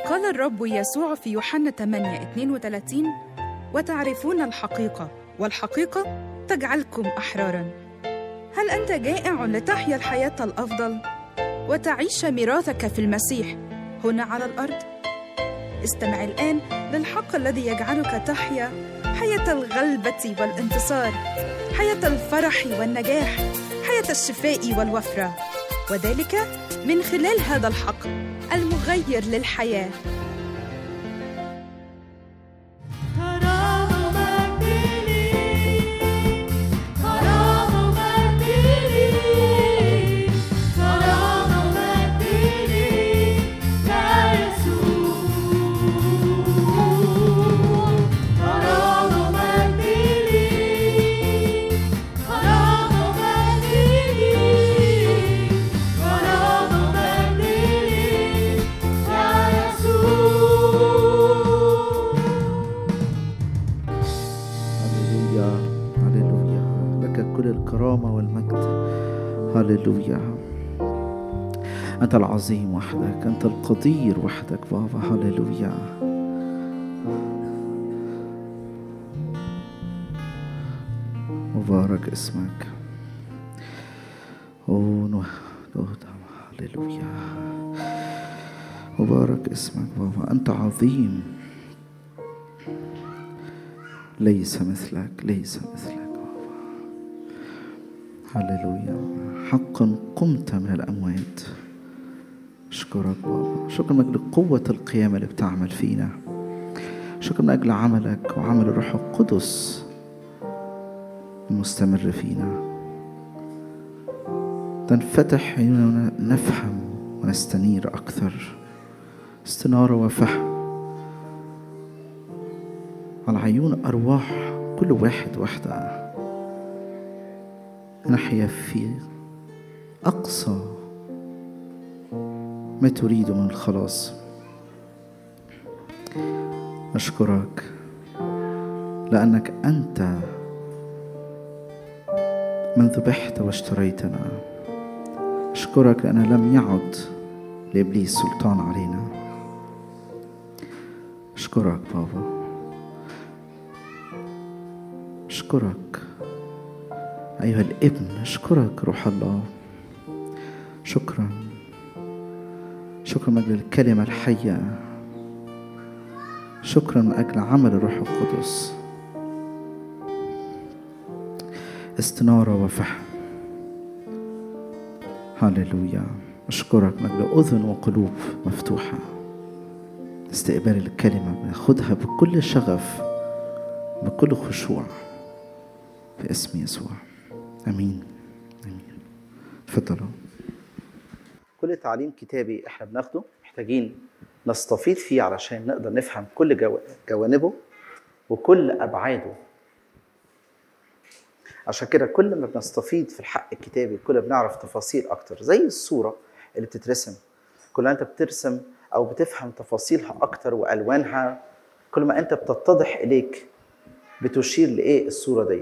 قال الرب يسوع في يوحنا 8 32 وتعرفون الحقيقة والحقيقة تجعلكم أحرارا هل أنت جائع لتحيا الحياة الأفضل وتعيش ميراثك في المسيح هنا على الأرض؟ استمع الآن للحق الذي يجعلك تحيا حياة الغلبة والانتصار حياة الفرح والنجاح حياة الشفاء والوفرة وذلك من خلال هذا الحق المغير للحياه هللويا أنت العظيم وحدك أنت القدير وحدك بابا هللويا مبارك اسمك هللويا مبارك اسمك بابا أنت عظيم ليس مثلك ليس مثلك هللويا حقا قمت من الأموات أشكرك بابا شكرا من أجل قوة القيامة اللي بتعمل فينا شكرا من أجل عملك وعمل الروح القدس المستمر فينا تنفتح عيوننا نفهم ونستنير أكثر استنارة وفهم على عيون أرواح كل واحد وحده نحيا في أقصى ما تريد من الخلاص أشكرك لأنك أنت من ذبحت واشتريتنا أشكرك لأن لم يعد لإبليس سلطان علينا أشكرك بابا أشكرك أيها الابن أشكرك روح الله شكرا شكرا من أجل الكلمة الحية شكرا من أجل عمل الروح القدس استنارة وفهم هللويا أشكرك من أجل أذن وقلوب مفتوحة استقبال الكلمة بناخدها بكل شغف بكل خشوع في اسم يسوع امين امين تفضلوا كل تعليم كتابي احنا بناخده محتاجين نستفيض فيه علشان نقدر نفهم كل جوانبه وكل ابعاده عشان كده كل ما بنستفيض في الحق الكتابي كل ما بنعرف تفاصيل اكتر زي الصوره اللي بتترسم كل ما انت بترسم او بتفهم تفاصيلها اكتر والوانها كل ما انت بتتضح اليك بتشير لايه الصوره دي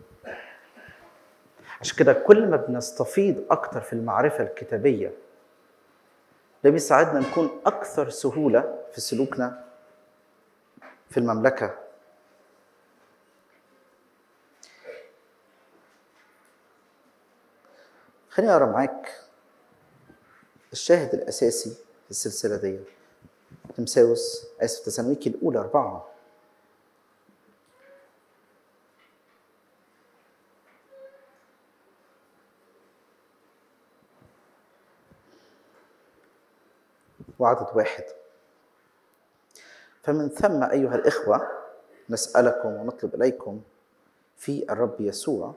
عشان كده كل ما بنستفيض اكتر في المعرفه الكتابيه ده بيساعدنا نكون اكثر سهوله في سلوكنا في المملكه خليني اقرا معاك الشاهد الاساسي في السلسله دي تمساوس اسف تسالونيكي الاولى اربعه وعدد واحد فمن ثم أيها الإخوة نسألكم ونطلب إليكم في الرب يسوع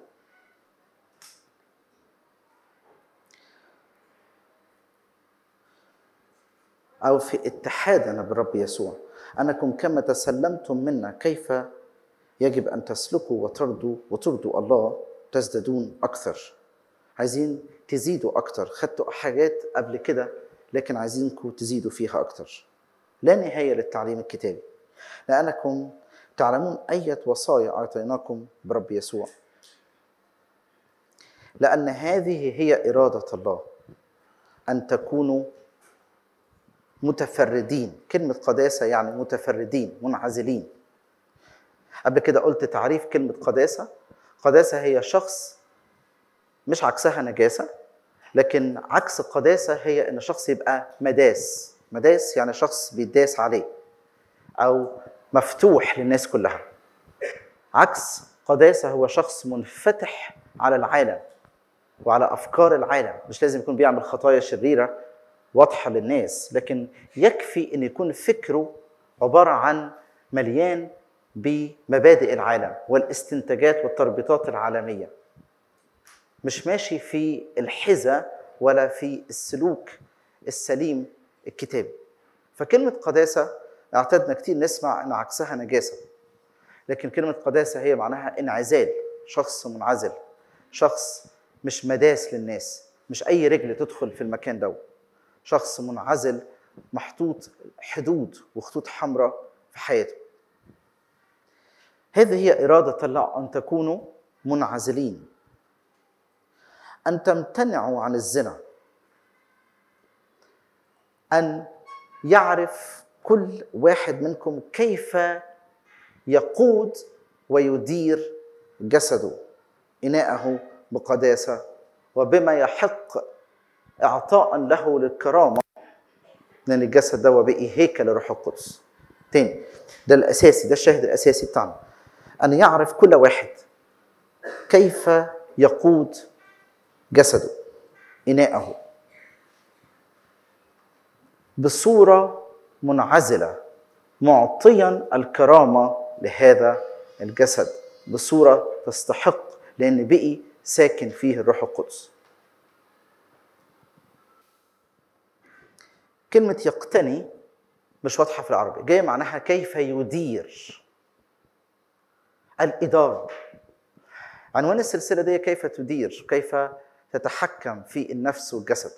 أو في اتحادنا بالرب يسوع أنكم كما تسلمتم منا كيف يجب أن تسلكوا وترضوا وترضوا الله تزدادون أكثر عايزين تزيدوا أكثر خدتوا حاجات قبل كده لكن عايزينكم تزيدوا فيها أكتر لا نهاية للتعليم الكتابي لأنكم تعلمون أية وصايا أعطيناكم برب يسوع لأن هذه هي إرادة الله أن تكونوا متفردين كلمة قداسة يعني متفردين منعزلين قبل كده قلت تعريف كلمة قداسة قداسة هي شخص مش عكسها نجاسة لكن عكس القداسة هي إن شخص يبقى مداس مداس يعني شخص بيداس عليه أو مفتوح للناس كلها عكس قداسة هو شخص منفتح على العالم وعلى أفكار العالم مش لازم يكون بيعمل خطايا شريرة واضحة للناس لكن يكفي أن يكون فكره عبارة عن مليان بمبادئ العالم والاستنتاجات والتربيطات العالمية مش ماشي في الحزة ولا في السلوك السليم الكتابي فكلمة قداسة اعتدنا كتير نسمع ان عكسها نجاسة لكن كلمة قداسة هي معناها انعزال شخص منعزل شخص مش مداس للناس مش اي رجل تدخل في المكان ده شخص منعزل محطوط حدود وخطوط حمراء في حياته هذه هي إرادة الله أن تكونوا منعزلين أن تمتنعوا عن الزنا أن يعرف كل واحد منكم كيف يقود ويدير جسده إناءه بقداسة وبما يحق إعطاء له للكرامة لأن الجسد ده بقي هيكل للروح القدس تاني ده الأساسي ده الشاهد الأساسي بتاعنا أن يعرف كل واحد كيف يقود جسده إناءه بصورة منعزلة معطيا الكرامة لهذا الجسد بصورة تستحق لأن بقي ساكن فيه الروح القدس كلمة يقتني مش واضحة في العربي جاية معناها كيف يدير الإدارة عنوان السلسلة دي كيف تدير كيف تتحكم في النفس والجسد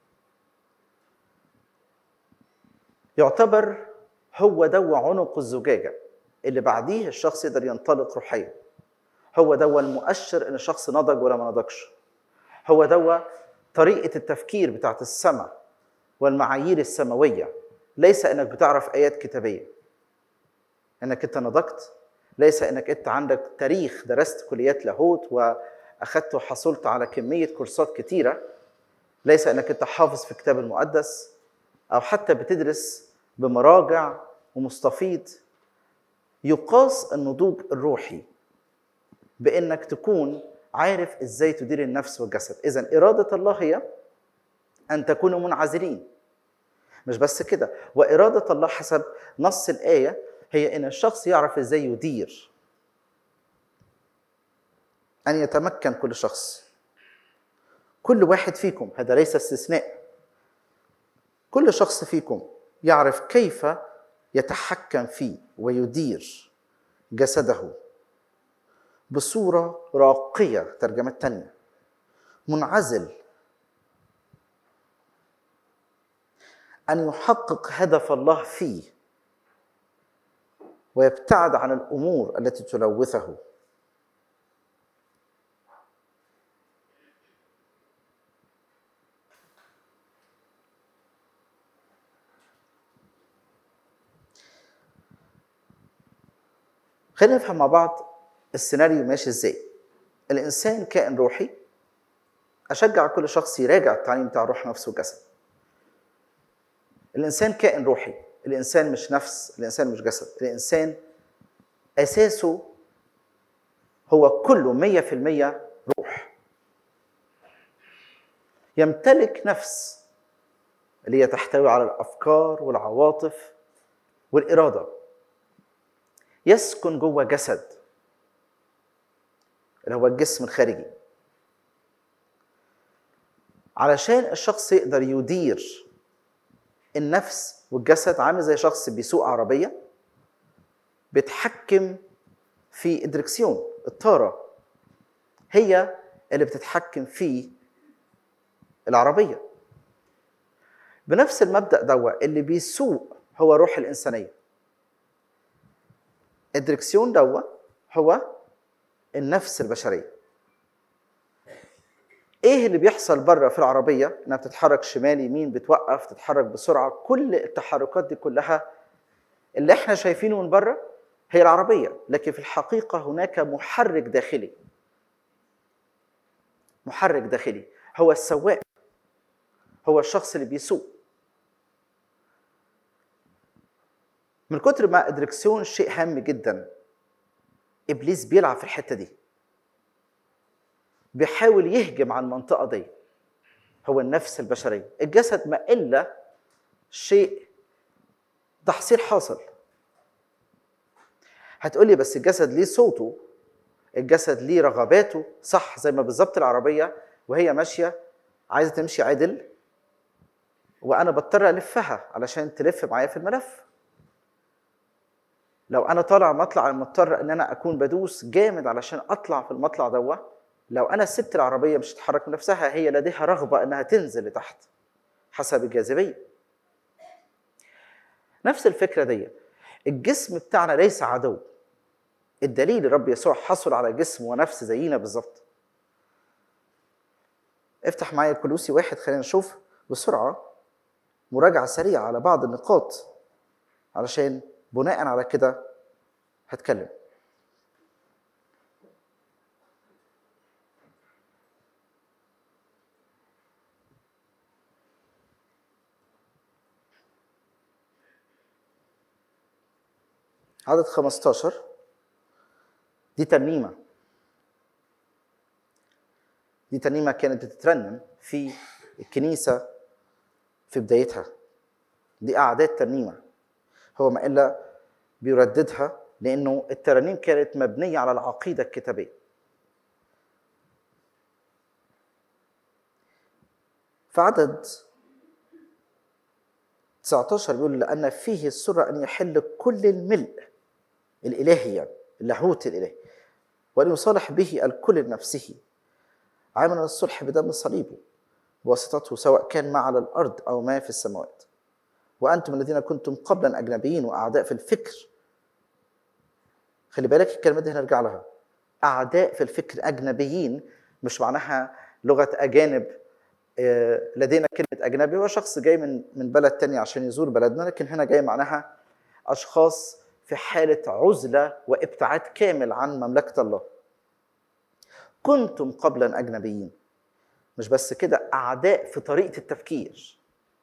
يعتبر هو دو عنق الزجاجة اللي بعديه الشخص يقدر ينطلق روحيا هو دو المؤشر ان الشخص نضج ولا ما نضجش هو دو طريقة التفكير بتاعت السماء والمعايير السماوية ليس انك بتعرف ايات كتابية انك انت نضجت ليس انك انت عندك تاريخ درست كليات لاهوت واخدت وحصلت على كميه كورسات كتيره ليس انك انت حافظ في الكتاب المقدس او حتى بتدرس بمراجع ومستفيض يقاس النضوج الروحي بانك تكون عارف ازاي تدير النفس والجسد اذا اراده الله هي ان تكونوا منعزلين مش بس كده واراده الله حسب نص الايه هي ان الشخص يعرف ازاي يدير ان يتمكن كل شخص كل واحد فيكم هذا ليس استثناء كل شخص فيكم يعرف كيف يتحكم فيه ويدير جسده بصورة راقية ترجمة تانية منعزل أن يحقق هدف الله فيه ويبتعد عن الامور التي تلوثه خلينا نفهم مع بعض السيناريو ماشي ازاي الانسان كائن روحي اشجع كل شخص يراجع التعليم بتاع روح نفسه وجسد الانسان كائن روحي الانسان مش نفس الانسان مش جسد الانسان اساسه هو كله مية في المية روح يمتلك نفس اللي هي تحتوي على الافكار والعواطف والاراده يسكن جوه جسد اللي هو الجسم الخارجي علشان الشخص يقدر يدير النفس والجسد عامل زي شخص بيسوق عربية بيتحكم في الدركسيون الطارة هي اللي بتتحكم في العربية بنفس المبدأ دوا اللي بيسوق هو روح الإنسانية الدركسيون دوا هو النفس البشرية ايه اللي بيحصل بره في العربيه انها بتتحرك شمال يمين بتوقف تتحرك بسرعه كل التحركات دي كلها اللي احنا شايفينه من بره هي العربيه لكن في الحقيقه هناك محرك داخلي محرك داخلي هو السواق هو الشخص اللي بيسوق من كتر ما الدركسيون شيء هام جدا ابليس بيلعب في الحته دي بيحاول يهجم على المنطقه دي هو النفس البشريه الجسد ما الا شيء تحصيل حاصل هتقولي بس الجسد ليه صوته الجسد ليه رغباته صح زي ما بالظبط العربيه وهي ماشيه عايزه تمشي عدل وانا بضطر الفها علشان تلف معايا في الملف لو انا طالع مطلع مضطر ان انا اكون بدوس جامد علشان اطلع في المطلع دوا لو انا سبت العربيه مش تتحرك بنفسها هي لديها رغبه انها تنزل لتحت حسب الجاذبيه نفس الفكره دي الجسم بتاعنا ليس عدو الدليل الرب يسوع حصل على جسم ونفس زينا بالظبط افتح معايا كلوسي واحد خلينا نشوف بسرعه مراجعه سريعه على بعض النقاط علشان بناء على كده هتكلم عدد 15 دي ترنيمة دي ترنيمة كانت بتترنم في الكنيسة في بدايتها دي أعداد ترنيمة هو ما إلا بيرددها لأنه الترانيم كانت مبنية على العقيدة الكتابية في عدد 19 بيقول لأن فيه السر أن يحل كل الملء الإلهي يعني اللاهوت الإلهي وأن يصالح به الكل لنفسه عاملا الصلح بدم صليبه بواسطته سواء كان ما على الأرض أو ما في السماوات وأنتم الذين كنتم قبلا أجنبيين وأعداء في الفكر خلي بالك الكلمة دي هنرجع لها أعداء في الفكر أجنبيين مش معناها لغة أجانب لدينا كلمة أجنبي هو شخص جاي من من بلد تاني عشان يزور بلدنا لكن هنا جاي معناها أشخاص في حالة عزلة وابتعاد كامل عن مملكة الله كنتم قبلا أجنبيين مش بس كده أعداء في طريقة التفكير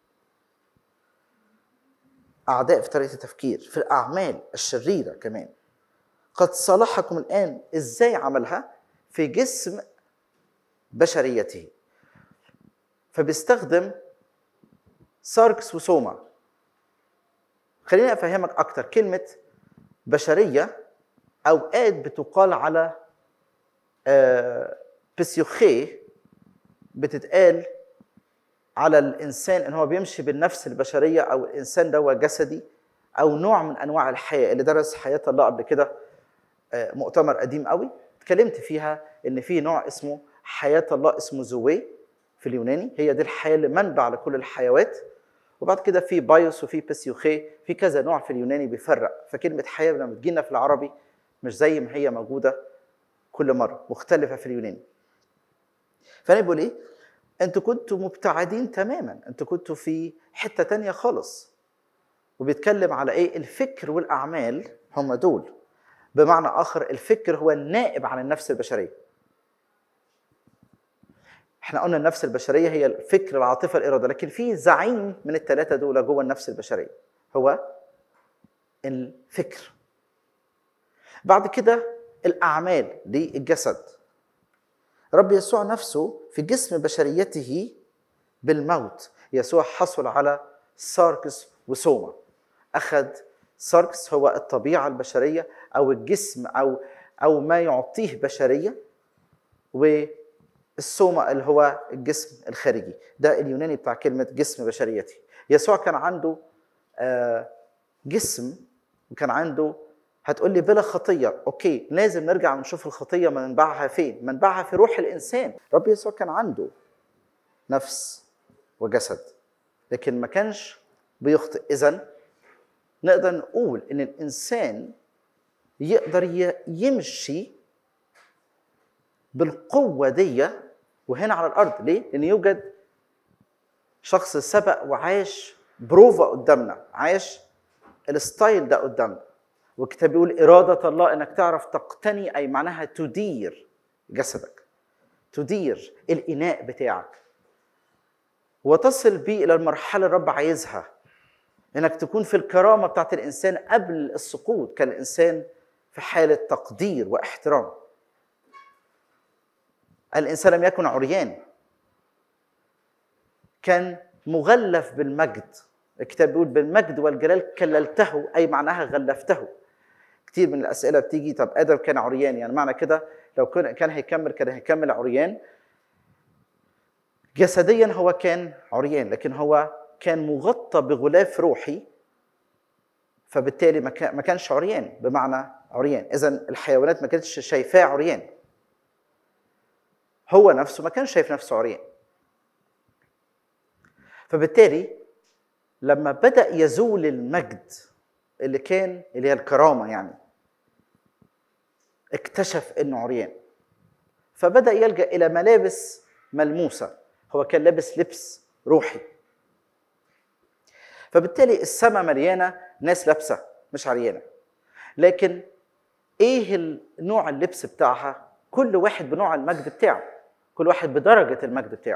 أعداء في طريقة التفكير في الأعمال الشريرة كمان قد صالحكم الآن إزاي عملها في جسم بشريته فبيستخدم ساركس وسوما خليني أفهمك أكتر كلمة بشرية أوقات بتقال على آه بسيوخي بتتقال على الانسان ان هو بيمشي بالنفس البشريه او الانسان ده هو جسدي او نوع من انواع الحياه اللي درس حياه الله قبل كده مؤتمر قديم قوي اتكلمت فيها ان في نوع اسمه حياه الله اسمه زوي في اليوناني هي دي الحياه اللي منبع لكل الحيوات وبعد كده في بايوس وفي بسيوخي في كذا نوع في اليوناني بيفرق فكلمه حياه لما بتجينا في العربي مش زي ما هي موجوده كل مره مختلفه في اليوناني فانا بقول ايه انتوا كنتوا مبتعدين تماما انتوا كنتوا في حته تانية خالص وبيتكلم على ايه الفكر والاعمال هم دول بمعنى اخر الفكر هو النائب عن النفس البشريه احنا قلنا النفس البشريه هي الفكر العاطفه الاراده لكن في زعيم من الثلاثه دول جوه النفس البشريه هو الفكر بعد كده الاعمال للجسد رب يسوع نفسه في جسم بشريته بالموت يسوع حصل على ساركس وسوما أخذ ساركس هو الطبيعة البشرية أو الجسم أو أو ما يعطيه بشرية والسوما اللي هو الجسم الخارجي ده اليوناني بتاع كلمة جسم بشريتي يسوع كان عنده جسم وكان عنده هتقول لي بلا خطيه اوكي لازم نرجع ونشوف الخطيه منبعها فين منبعها في روح الانسان رب يسوع كان عنده نفس وجسد لكن ما كانش بيخطئ اذا نقدر نقول ان الانسان يقدر يمشي بالقوه دي وهنا على الارض ليه لان يوجد شخص سبق وعاش بروفا قدامنا عاش الستايل ده قدامنا والكتاب بيقول إرادة الله إنك تعرف تقتني أي معناها تدير جسدك تدير الإناء بتاعك وتصل بيه إلى المرحلة الرب عايزها إنك تكون في الكرامة بتاعت الإنسان قبل السقوط كان الإنسان في حالة تقدير واحترام الإنسان لم يكن عريان كان مغلف بالمجد الكتاب بيقول بالمجد والجلال كللته أي معناها غلفته كتير من الأسئلة بتيجي طب آدم كان عريان يعني معنى كده لو كان هيكمل كان هيكمل عريان جسديا هو كان عريان لكن هو كان مغطى بغلاف روحي فبالتالي ما كانش عريان بمعنى عريان اذا الحيوانات ما كانتش شايفاه عريان هو نفسه ما كانش شايف نفسه عريان فبالتالي لما بدا يزول المجد اللي كان اللي هي الكرامه يعني اكتشف انه عريان فبدا يلجا الى ملابس ملموسه هو كان لابس لبس روحي فبالتالي السماء مليانه ناس لابسه مش عريانه لكن ايه نوع اللبس بتاعها كل واحد بنوع المجد بتاعه كل واحد بدرجه المجد بتاعه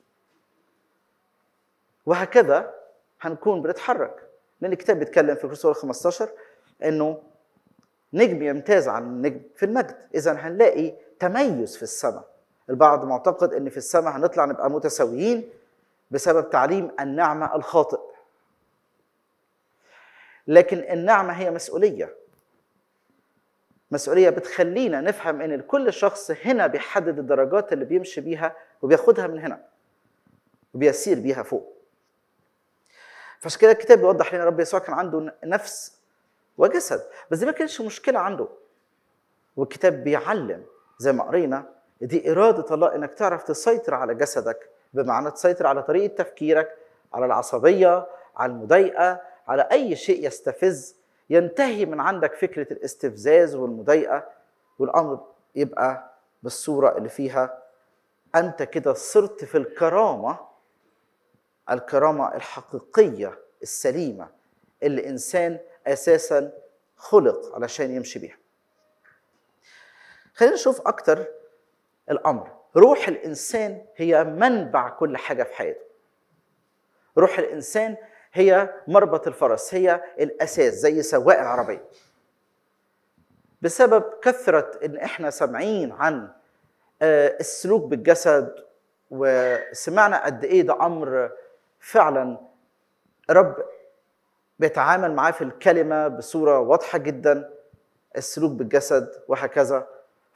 وهكذا هنكون بنتحرك لان الكتاب بيتكلم في كورسور 15 انه نجم يمتاز عن النجم في المجد اذا هنلاقي تميز في السماء البعض معتقد ان في السماء هنطلع نبقى متساويين بسبب تعليم النعمه الخاطئ لكن النعمه هي مسؤوليه مسؤوليه بتخلينا نفهم ان كل شخص هنا بيحدد الدرجات اللي بيمشي بيها وبياخدها من هنا وبيسير بيها فوق فعشان كده الكتاب بيوضح لنا رب يسوع كان عنده نفس وجسد بس دي ما كانش مشكله عنده والكتاب بيعلم زي ما قرينا دي اراده الله انك تعرف تسيطر على جسدك بمعنى تسيطر على طريقه تفكيرك على العصبيه على المضايقه على اي شيء يستفز ينتهي من عندك فكره الاستفزاز والمضايقه والامر يبقى بالصوره اللي فيها انت كده صرت في الكرامه الكرامه الحقيقيه السليمه اللي انسان اساسا خلق علشان يمشي بيها خلينا نشوف اكتر الامر روح الانسان هي منبع كل حاجه في حياته روح الانسان هي مربط الفرس هي الاساس زي سواق العربيه بسبب كثره ان احنا سامعين عن السلوك بالجسد وسمعنا قد ايه ده امر فعلا رب بيتعامل معاه في الكلمه بصوره واضحه جدا السلوك بالجسد وهكذا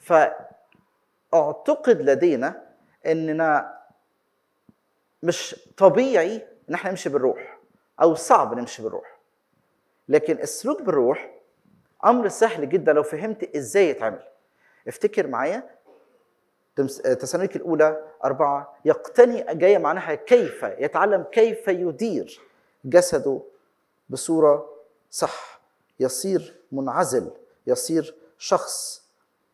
فاعتقد لدينا اننا مش طبيعي ان احنا نمشي بالروح او صعب نمشي بالروح لكن السلوك بالروح امر سهل جدا لو فهمت ازاي يتعمل افتكر معايا تسالونيك الاولى أربعة يقتني جاية معناها كيف يتعلم كيف يدير جسده بصورة صح يصير منعزل يصير شخص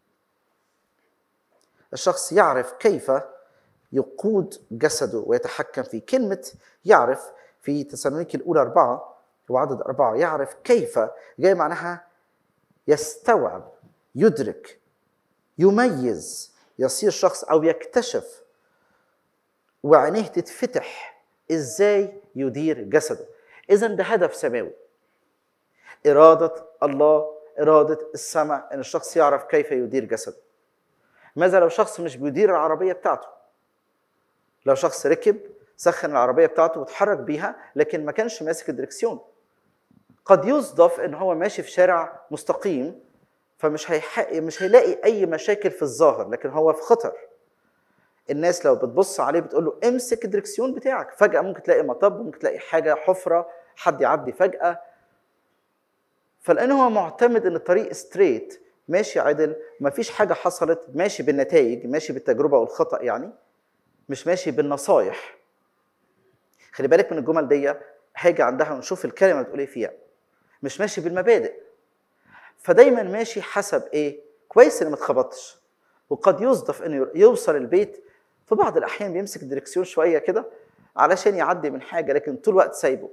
الشخص يعرف كيف يقود جسده ويتحكم فيه كلمة يعرف في تسالونيك الأولى أربعة وعدد أربعة يعرف كيف جاي معناها يستوعب يدرك يميز يصير شخص أو يكتشف وعينيه تتفتح إزاي يدير جسده إذا ده هدف سماوي إرادة الله إرادة السماء إن الشخص يعرف كيف يدير جسده ماذا لو شخص مش بيدير العربية بتاعته لو شخص ركب سخن العربية بتاعته وتحرك بيها لكن ما كانش ماسك الدركسيون قد يصدف ان هو ماشي في شارع مستقيم فمش هيحق مش هيلاقي اي مشاكل في الظاهر لكن هو في خطر الناس لو بتبص عليه بتقول له امسك الدركسيون بتاعك فجأة ممكن تلاقي مطب ممكن تلاقي حاجة حفرة حد يعدي فجأة فلأن هو معتمد ان الطريق ستريت ماشي عدل مفيش حاجة حصلت ماشي بالنتائج ماشي بالتجربة والخطأ يعني مش ماشي بالنصايح خلي بالك من الجمل دي حاجة عندها ونشوف الكلمة بتقول ايه فيها مش ماشي بالمبادئ فدايما ماشي حسب ايه كويس اني ما اتخبطتش وقد يصدف انه يوصل البيت في بعض الاحيان بيمسك الدركسيون شويه كده علشان يعدي من حاجه لكن طول الوقت سايبه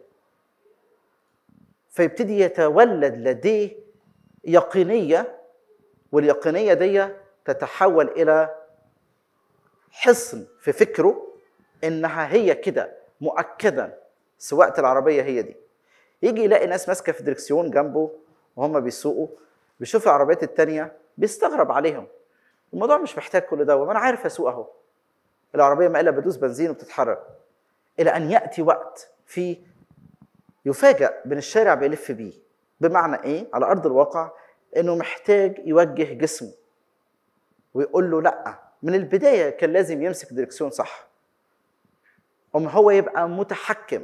فيبتدي يتولد لديه يقينيه واليقينيه دي تتحول الى حصن في فكره انها هي كده مؤكدا سواقه العربيه هي دي يجي يلاقي ناس ماسكه في دركسيون جنبه وهم بيسوقوا بيشوف العربيات التانية بيستغرب عليهم الموضوع مش محتاج كل ده ما انا عارف اسوق اهو العربيه ما الا بدوس بنزين وبتتحرك الى ان ياتي وقت في يفاجأ بين الشارع بيلف بيه بمعنى ايه على ارض الواقع انه محتاج يوجه جسمه ويقول له لا من البدايه كان لازم يمسك دركسيون صح أم هو يبقى متحكم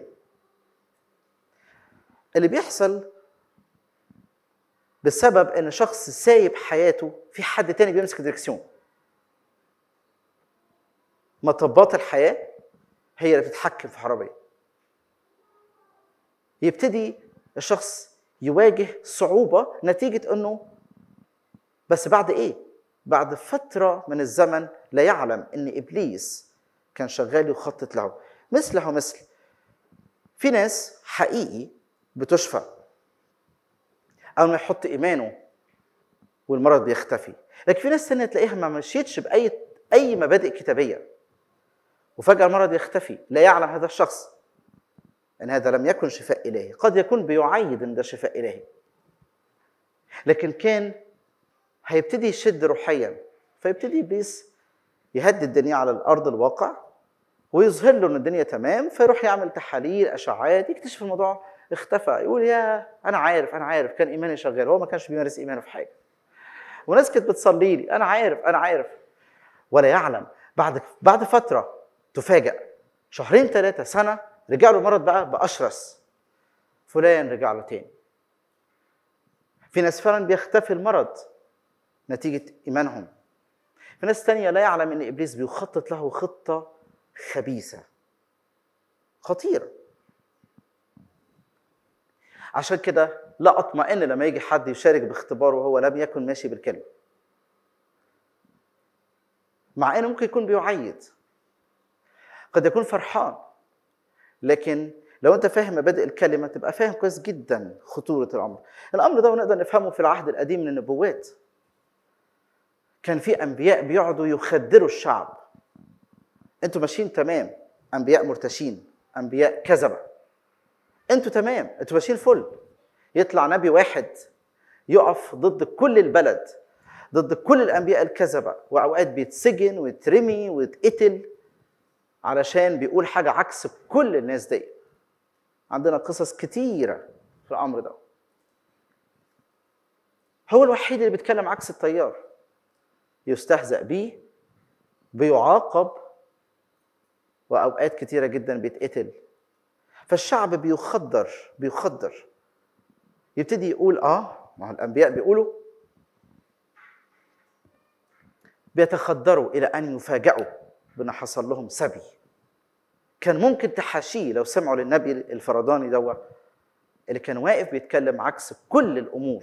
اللي بيحصل بسبب ان شخص سايب حياته في حد تاني بيمسك دركسيون مطبات الحياه هي اللي بتتحكم في العربيه يبتدي الشخص يواجه صعوبه نتيجه انه بس بعد ايه بعد فتره من الزمن لا يعلم ان ابليس كان شغال يخطط له مثله مثل في ناس حقيقي بتشفى اول ما يحط ايمانه والمرض بيختفي لكن في ناس تانية تلاقيها ما مشيتش باي اي مبادئ كتابيه وفجاه المرض يختفي لا يعلم هذا الشخص ان هذا لم يكن شفاء الهي قد يكون بيعيد ان ده شفاء الهي لكن كان هيبتدي يشد روحيا فيبتدي ابليس يهدي الدنيا على الارض الواقع ويظهر له ان الدنيا تمام فيروح يعمل تحاليل اشعاعات يكتشف الموضوع اختفى يقول يا انا عارف انا عارف كان ايماني شغال هو ما كانش بيمارس ايمانه في حاجه وناس كانت بتصلي لي انا عارف انا عارف ولا يعلم بعد بعد فتره تفاجأ شهرين ثلاثه سنه رجع له المرض بقى باشرس فلان رجع له تاني في ناس فعلا بيختفي المرض نتيجه ايمانهم في ناس تانية لا يعلم ان ابليس بيخطط له خطه خبيثه خطيره عشان كده لا اطمئن لما يجي حد يشارك باختبار وهو لم يكن ماشي بالكلمه مع انه ممكن يكون بيعيد قد يكون فرحان لكن لو انت فاهم مبادئ الكلمه تبقى فاهم كويس جدا خطوره الامر الامر ده نقدر نفهمه في العهد القديم من النبوات كان في انبياء بيقعدوا يخدروا الشعب انتوا ماشيين تمام انبياء مرتشين انبياء كذبه انتوا تمام انتوا ماشيين فل يطلع نبي واحد يقف ضد كل البلد ضد كل الانبياء الكذبه واوقات بيتسجن ويترمي ويتقتل علشان بيقول حاجه عكس كل الناس دي عندنا قصص كتيره في الامر ده هو الوحيد اللي بيتكلم عكس التيار يستهزأ بيه بيعاقب واوقات كتيره جدا بيتقتل فالشعب بيخدر بيخدر يبتدي يقول اه ما هو الانبياء بيقولوا بيتخدروا الى ان يفاجئوا بان حصل لهم سبي كان ممكن تحاشيه لو سمعوا للنبي الفرداني دوا اللي كان واقف بيتكلم عكس كل الامور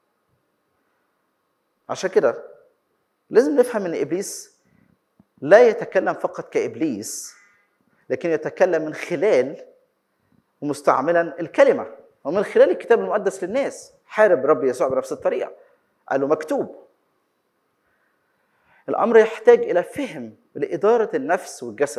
عشان كده لازم نفهم ان ابليس لا يتكلم فقط كابليس لكن يتكلم من خلال ومستعملا الكلمه ومن خلال الكتاب المقدس للناس حارب رب يسوع بنفس الطريقه قال له مكتوب الامر يحتاج الى فهم لاداره النفس والجسد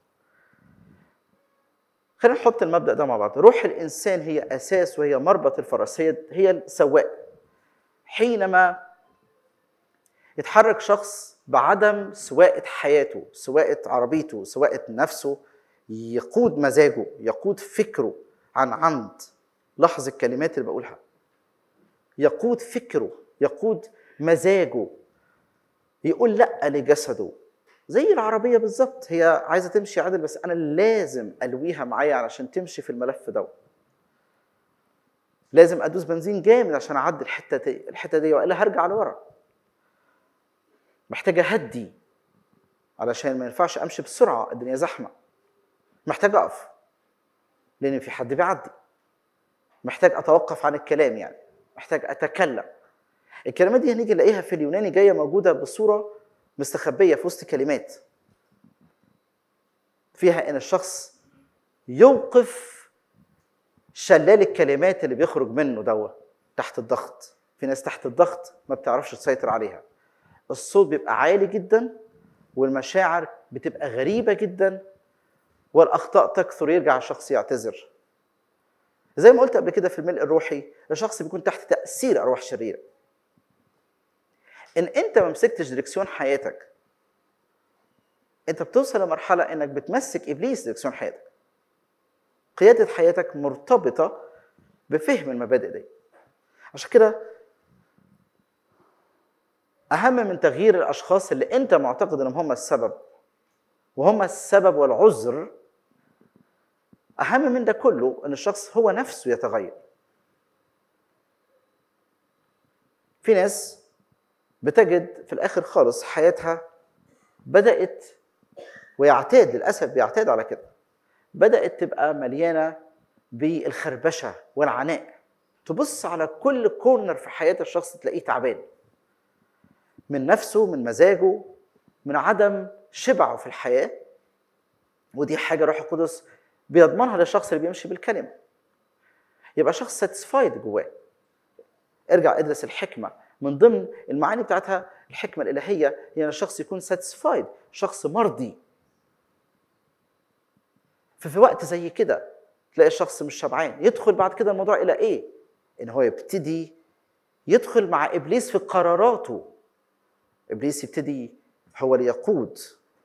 خلينا نحط المبدا ده مع بعض روح الانسان هي اساس وهي مربط الفرس هي هي السواق حينما يتحرك شخص بعدم سواقه حياته سواقه عربيته سواقه نفسه يقود مزاجه يقود فكره عن عمد لاحظ الكلمات اللي بقولها يقود فكره يقود مزاجه يقول لا لجسده زي العربية بالظبط هي عايزة تمشي عدل بس أنا لازم ألويها معايا علشان تمشي في الملف ده لازم أدوس بنزين جامد عشان أعدي الحتة دي الحتة دي وإلا هرجع لورا محتاج أهدي علشان ما ينفعش أمشي بسرعة الدنيا زحمة محتاج أقف لأن في حد بيعدي محتاج أتوقف عن الكلام يعني محتاج أتكلم الكلمات دي هنيجي نلاقيها في اليوناني جايه موجوده بصوره مستخبيه في وسط كلمات فيها ان الشخص يوقف شلال الكلمات اللي بيخرج منه دوا تحت الضغط في ناس تحت الضغط ما بتعرفش تسيطر عليها الصوت بيبقى عالي جدا والمشاعر بتبقى غريبه جدا والاخطاء تكثر يرجع الشخص يعتذر زي ما قلت قبل كده في الملء الروحي الشخص بيكون تحت تاثير ارواح شريره ان انت ما مسكتش دريكسيون حياتك انت بتوصل لمرحله انك بتمسك ابليس دريكسيون حياتك قياده حياتك مرتبطه بفهم المبادئ دي عشان كده اهم من تغيير الاشخاص اللي انت معتقد انهم هم السبب وهم السبب والعذر اهم من ده كله ان الشخص هو نفسه يتغير في ناس بتجد في الاخر خالص حياتها بدات ويعتاد للاسف بيعتاد على كده بدات تبقى مليانه بالخربشه والعناء تبص على كل كورنر في حياه الشخص تلاقيه تعبان من نفسه من مزاجه من عدم شبعه في الحياه ودي حاجه روح القدس بيضمنها للشخص اللي بيمشي بالكلمه يبقى شخص ساتسفايد جواه ارجع ادرس الحكمه من ضمن المعاني بتاعتها الحكمه الالهيه هي ان الشخص يكون ساتسفايد شخص مرضي ففي وقت زي كده تلاقي الشخص مش شبعان يدخل بعد كده الموضوع الى ايه ان هو يبتدي يدخل مع ابليس في قراراته ابليس يبتدي هو اللي يقود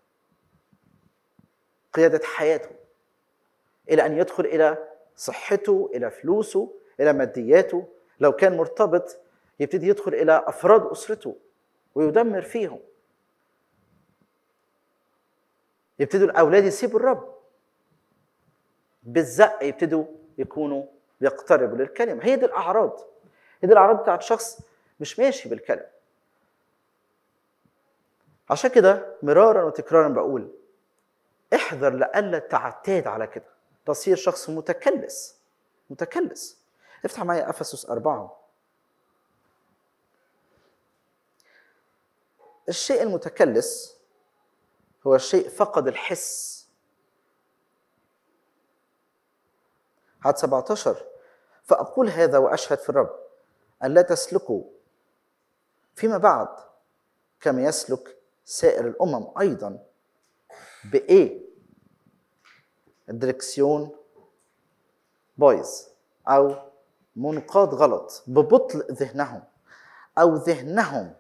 قياده حياته الى ان يدخل الى صحته الى فلوسه الى مادياته لو كان مرتبط يبتدي يدخل الى افراد اسرته ويدمر فيهم يبتدوا الاولاد يسيبوا الرب بالزق يبتدوا يكونوا يقتربوا للكلمه هي دي الاعراض هي دي الاعراض بتاعت شخص مش ماشي بالكلمه عشان كده مرارا وتكرارا بقول احذر لئلا تعتاد على كده تصير شخص متكلس متكلس افتح معايا افسس أربعة الشيء المتكلس هو الشيء فقد الحس عدد 17 فأقول هذا وأشهد في الرب أن لا تسلكوا فيما بعد كما يسلك سائر الأمم أيضا بإيه؟ الدركسيون بايظ أو منقاد غلط ببطء ذهنهم أو ذهنهم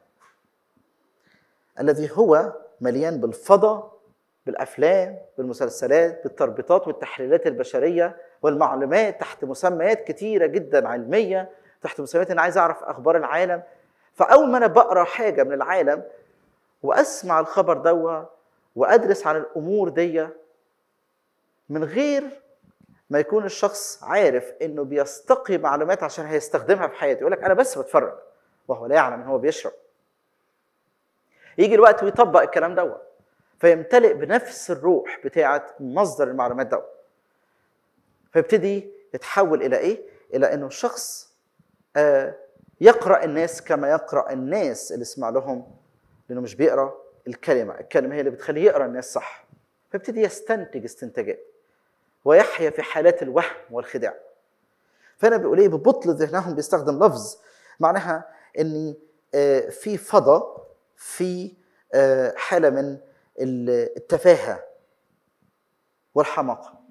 الذي هو مليان بالفضا بالافلام بالمسلسلات بالتربيطات والتحليلات البشريه والمعلومات تحت مسميات كتيره جدا علميه تحت مسميات انا عايز اعرف اخبار العالم فاول ما انا بقرا حاجه من العالم واسمع الخبر دوا وادرس عن الامور دي من غير ما يكون الشخص عارف انه بيستقي معلومات عشان هيستخدمها في حياته يقول لك انا بس بتفرج وهو لا يعلم ان هو بيشرب يجي الوقت ويطبق الكلام دوت فيمتلئ بنفس الروح بتاعه مصدر المعلومات دوت فيبتدي يتحول الى ايه؟ الى انه الشخص آه يقرا الناس كما يقرا الناس اللي اسمع لهم لانه مش بيقرا الكلمه، الكلمه هي اللي بتخليه يقرا الناس صح. فيبتدي يستنتج استنتاجات ويحيا في حالات الوهم والخداع. فهنا بيقول ايه ببطل ذهنهم بيستخدم لفظ معناها ان آه في فضا في آه حاله من التفاهه والحماقه.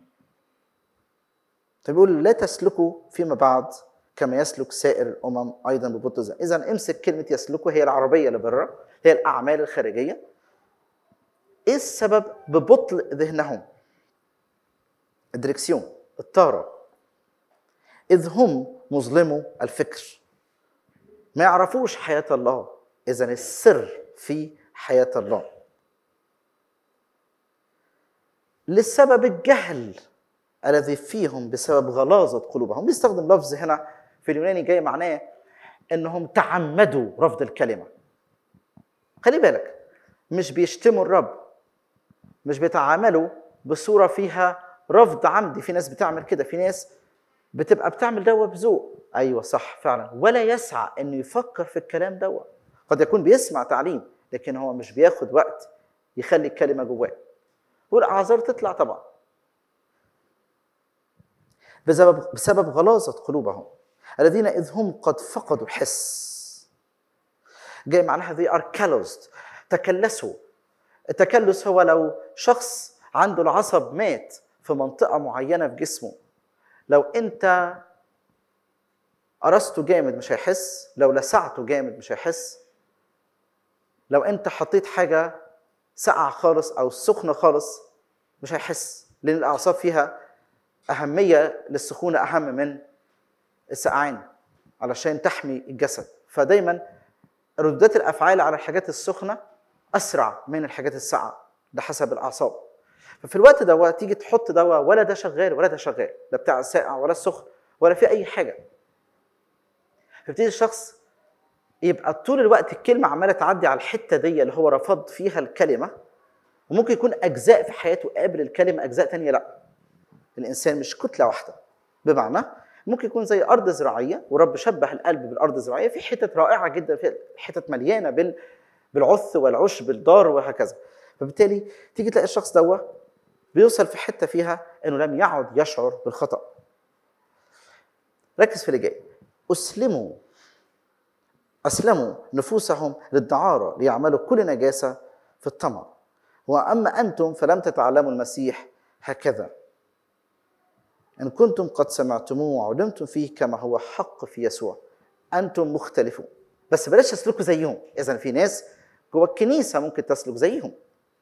فبيقول لا تسلكوا فيما بعد كما يسلك سائر الامم ايضا ببطء ذهن اذا امسك كلمه يسلكوا هي العربيه اللي بره هي الاعمال الخارجيه ايه السبب ببطء ذهنهم الدركسيون الطاره اذ هم مظلموا الفكر ما يعرفوش حياه الله اذا السر في حياه الله لسبب الجهل الذي فيهم بسبب غلاظة قلوبهم بيستخدم لفظ هنا في اليوناني جاي معناه انهم تعمدوا رفض الكلمة خلي بالك مش بيشتموا الرب مش بيتعاملوا بصورة فيها رفض عمدي في ناس بتعمل كده في ناس بتبقى بتعمل دوا بذوق ايوه صح فعلا ولا يسعى انه يفكر في الكلام دوا قد يكون بيسمع تعليم لكن هو مش بياخد وقت يخلي الكلمه جواه والاعذار تطلع طبعا بسبب بسبب غلاظه قلوبهم الذين اذ هم قد فقدوا الحس جاي معناها they are calloused تكلسوا التكلس هو لو شخص عنده العصب مات في منطقه معينه في جسمه لو انت قرصته جامد مش هيحس لو لسعته جامد مش هيحس لو انت حطيت حاجه ساقعه خالص او سخنه خالص مش هيحس لان الاعصاب فيها اهميه للسخونه اهم من السقعان علشان تحمي الجسد فدايما ردات الافعال على الحاجات السخنه اسرع من الحاجات الساقعه ده حسب الاعصاب ففي الوقت ده تيجي تحط دواء ولا ده شغال ولا ده شغال لا بتاع الساقع ولا السخن ولا في اي حاجه فيبتدي الشخص يبقى طول الوقت الكلمه عماله تعدي على الحته دي اللي هو رفض فيها الكلمه وممكن يكون اجزاء في حياته قابل الكلمه اجزاء تانية لا الانسان مش كتله واحده بمعنى ممكن يكون زي ارض زراعيه ورب شبه القلب بالارض الزراعيه في حتت رائعه جدا في حتت مليانه بال بالعث والعشب الدار وهكذا فبالتالي تيجي تلاقي الشخص دوا بيوصل في حته فيها انه لم يعد يشعر بالخطا ركز في اللي جاي اسلموا اسلموا نفوسهم للدعاره ليعملوا كل نجاسه في الطمع واما انتم فلم تتعلموا المسيح هكذا ان كنتم قد سمعتموه وعلمتم فيه كما هو حق في يسوع انتم مختلفون بس بلاش تسلكوا زيهم اذا في ناس جوه الكنيسه ممكن تسلك زيهم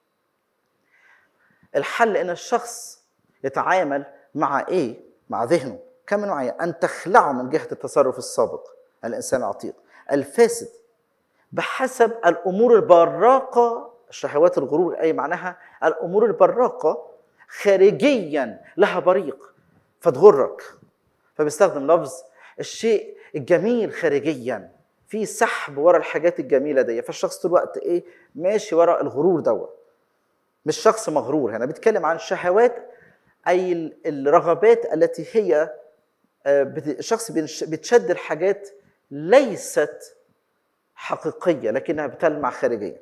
الحل ان الشخص يتعامل مع ايه مع ذهنه كم من معين ان تخلعه من جهه التصرف السابق الانسان العتيق الفاسد بحسب الامور البراقه الشهوات الغرور اي معناها الامور البراقه خارجيا لها بريق فتغرك فبيستخدم لفظ الشيء الجميل خارجيا في سحب ورا الحاجات الجميله دي فالشخص طول الوقت ايه ماشي ورا الغرور دوت مش شخص مغرور هنا بيتكلم عن شهوات اي الرغبات التي هي الشخص بتشد الحاجات ليست حقيقيه لكنها بتلمع خارجيا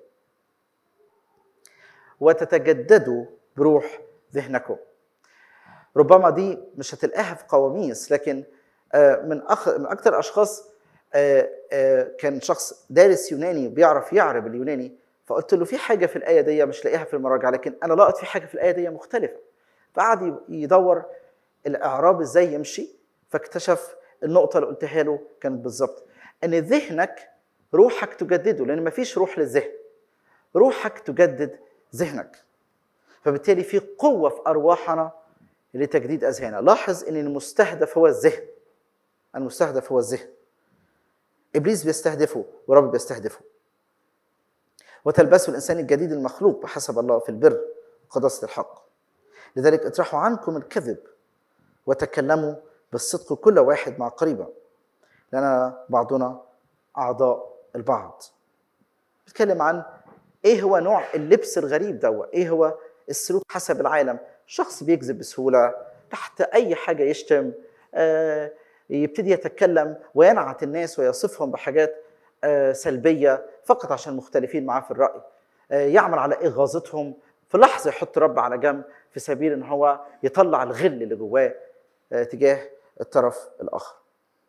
وتتجددوا بروح ذهنكم ربما دي مش هتلاقيها في قواميس لكن من أخ... من اكثر الاشخاص كان شخص دارس يوناني بيعرف يعرب اليوناني فقلت له في حاجه في الايه دي مش لاقيها في المراجعه لكن انا لقط في حاجه في الايه دي مختلفه فقعد يدور الاعراب ازاي يمشي فاكتشف النقطه اللي قلتها له كانت بالظبط ان ذهنك روحك تجدده لان مفيش روح للذهن روحك تجدد ذهنك فبالتالي في قوه في ارواحنا لتجديد اذهاننا لاحظ ان المستهدف هو الذهن المستهدف هو الذهن ابليس بيستهدفه ورب بيستهدفه وتلبسوا الانسان الجديد المخلوق بحسب الله في البر وقداسه الحق لذلك اطرحوا عنكم الكذب وتكلموا بالصدق كل واحد مع قريبه لان بعضنا اعضاء البعض بيتكلم عن ايه هو نوع اللبس الغريب ده ايه هو السلوك حسب العالم شخص بيكذب بسهوله تحت اي حاجه يشتم آه يبتدي يتكلم وينعت الناس ويصفهم بحاجات آه سلبيه فقط عشان مختلفين معاه في الراي آه يعمل على اغاظتهم في لحظه يحط رب على جنب في سبيل ان هو يطلع الغل اللي جواه تجاه الطرف الاخر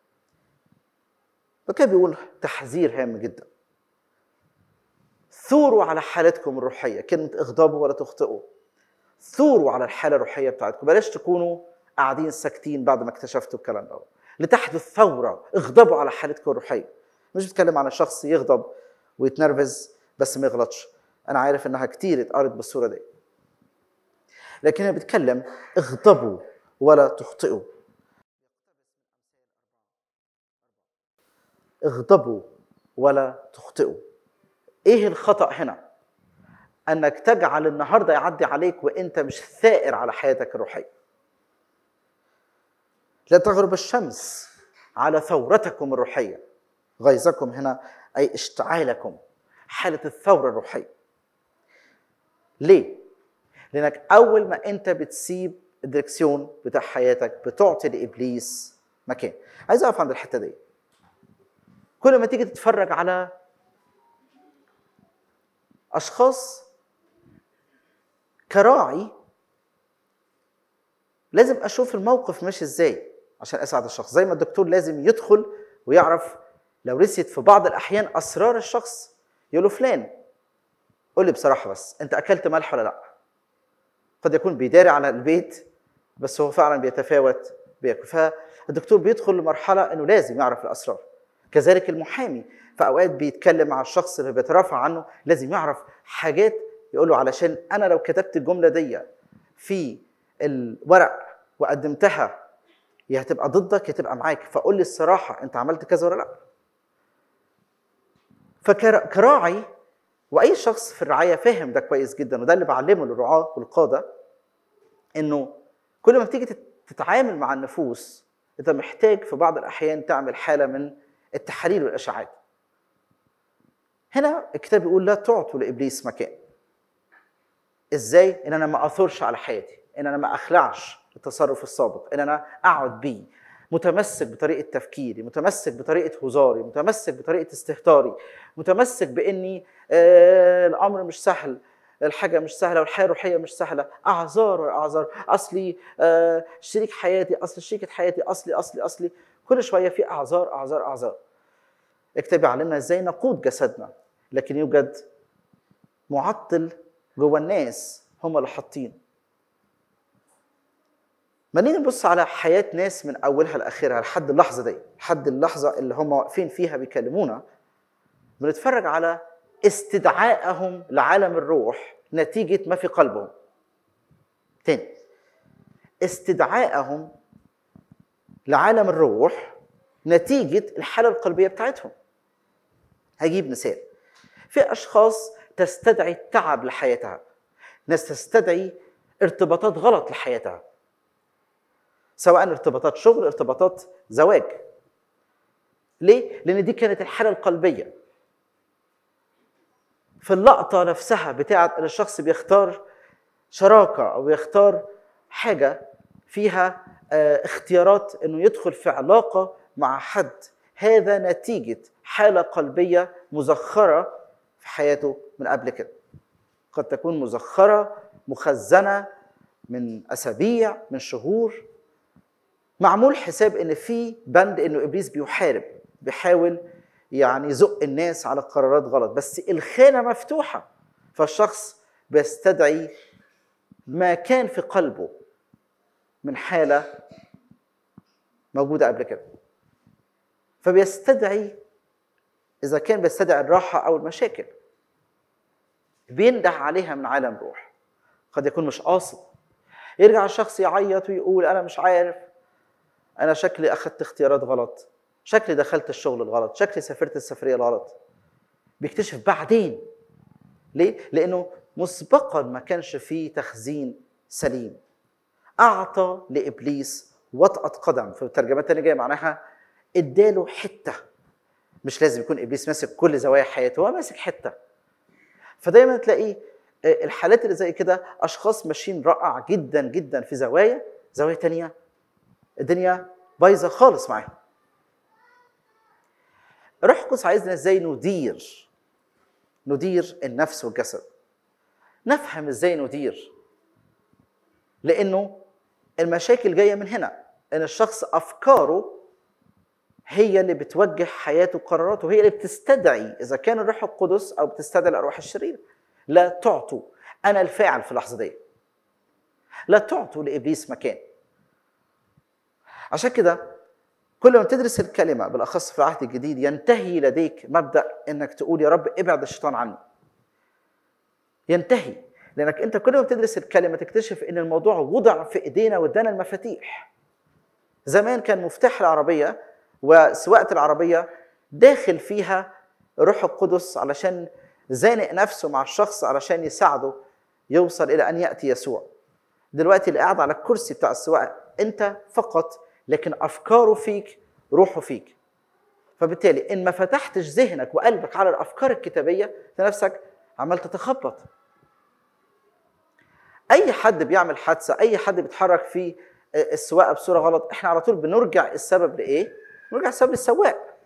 فكان بيقول تحذير هام جدا ثوروا على حالتكم الروحيه كلمه اغضبوا ولا تخطئوا ثوروا على الحاله الروحيه بتاعتكم بلاش تكونوا قاعدين ساكتين بعد ما اكتشفتوا الكلام ده لتحدث ثوره اغضبوا على حالتكم الروحيه مش بتكلم عن الشخص يغضب ويتنرفز بس ما يغلطش انا عارف انها كتير اتقرت بالصوره دي لكن هي بتكلم اغضبوا ولا تخطئوا اغضبوا ولا تخطئوا ايه الخطا هنا انك تجعل النهارده يعدي عليك وانت مش ثائر على حياتك الروحيه لا تغرب الشمس على ثورتكم الروحيه غيظكم هنا اي اشتعالكم حاله الثوره الروحيه ليه لانك اول ما انت بتسيب الدركسيون بتاع حياتك بتعطي لابليس مكان عايز اقف عند الحته دي كل ما تيجي تتفرج على اشخاص كراعي لازم اشوف الموقف ماشي ازاي عشان اساعد الشخص زي ما الدكتور لازم يدخل ويعرف لو رسيت في بعض الاحيان اسرار الشخص يقول له فلان قول لي بصراحه بس انت اكلت ملح ولا لا قد يكون بيداري على البيت بس هو فعلا بيتفاوت بياكل فالدكتور بيدخل لمرحله انه لازم يعرف الاسرار كذلك المحامي في اوقات بيتكلم مع الشخص اللي بيترافع عنه لازم يعرف حاجات يقول له علشان انا لو كتبت الجمله دي في الورق وقدمتها يا هتبقى ضدك يا تبقى معاك فقول لي الصراحه انت عملت كذا ولا لا فكراعي واي شخص في الرعايه فاهم ده كويس جدا وده اللي بعلمه للرعاه والقاده انه كل ما بتيجي تتعامل مع النفوس انت محتاج في بعض الاحيان تعمل حاله من التحاليل والاشعاعات هنا الكتاب بيقول لا تعطوا لابليس مكان ازاي ان انا ما اثرش على حياتي ان انا ما اخلعش التصرف السابق ان انا اقعد بيه متمسك بطريقه تفكيري متمسك بطريقه هزاري متمسك بطريقه استهتاري متمسك باني آه الامر مش سهل الحاجة مش سهلة والحياة الروحية مش سهلة أعذار أعذار أصلي آه شريك حياتي أصل شريكة حياتي أصلي أصلي أصلي كل شوية في أعذار أعذار أعذار الكتاب يعلمنا إزاي نقود جسدنا لكن يوجد معطل جوه الناس هم اللي حاطين ما نيجي نبص على حياة ناس من أولها لآخرها لحد اللحظة دي لحد اللحظة اللي هم واقفين فيها بيكلمونا بنتفرج على استدعائهم لعالم الروح نتيجة ما في قلبهم تاني استدعائهم لعالم الروح نتيجة الحالة القلبية بتاعتهم هجيب مثال في أشخاص تستدعي التعب لحياتها ناس تستدعي ارتباطات غلط لحياتها سواء ارتباطات شغل ارتباطات زواج ليه؟ لأن دي كانت الحالة القلبية في اللقطة نفسها بتاعت ان الشخص بيختار شراكة أو بيختار حاجة فيها اختيارات انه يدخل في علاقة مع حد هذا نتيجة حالة قلبية مزخرة في حياته من قبل كده قد تكون مزخرة مخزنة من أسابيع من شهور معمول حساب ان في بند انه ابليس بيحارب بيحاول يعني يزق الناس على قرارات غلط بس الخانه مفتوحه فالشخص بيستدعي ما كان في قلبه من حاله موجوده قبل كده فبيستدعي اذا كان بيستدعي الراحه او المشاكل بينده عليها من عالم روح قد يكون مش قاصد يرجع الشخص يعيط ويقول انا مش عارف انا شكلي اخذت اختيارات غلط شكلي دخلت الشغل الغلط شكلي سافرت السفريه الغلط بيكتشف بعدين ليه لانه مسبقا ما كانش فيه تخزين سليم اعطى لابليس وطأة قدم في الترجمه الثانيه جايه معناها اداله حته مش لازم يكون ابليس ماسك كل زوايا حياته هو ماسك حته فدايما تلاقيه الحالات اللي زي كده اشخاص ماشيين رائع جدا جدا في زوايا زوايا تانية الدنيا بايظه خالص معاهم روح القدس عايزنا ازاي ندير ندير النفس والجسد نفهم ازاي ندير لانه المشاكل جايه من هنا ان الشخص افكاره هي اللي بتوجه حياته وقراراته هي اللي بتستدعي اذا كان الروح القدس او بتستدعي الارواح الشريره لا تعطوا انا الفاعل في اللحظه دي لا تعطوا لابليس مكان عشان كده كل ما تدرس الكلمه بالاخص في العهد الجديد ينتهي لديك مبدا انك تقول يا رب ابعد الشيطان عني ينتهي لانك انت كل ما بتدرس الكلمه تكتشف ان الموضوع وضع في ايدينا وادانا المفاتيح زمان كان مفتاح العربيه وسواقه العربيه داخل فيها روح القدس علشان زانق نفسه مع الشخص علشان يساعده يوصل الى ان ياتي يسوع دلوقتي اللي قاعد على الكرسي بتاع السواقه انت فقط لكن افكاره فيك روحه فيك فبالتالي ان ما فتحتش ذهنك وقلبك على الافكار الكتابيه نفسك عمال تتخبط اي حد بيعمل حادثه اي حد بيتحرك في السواقه بصوره غلط احنا على طول بنرجع السبب لايه نرجع السبب للسواق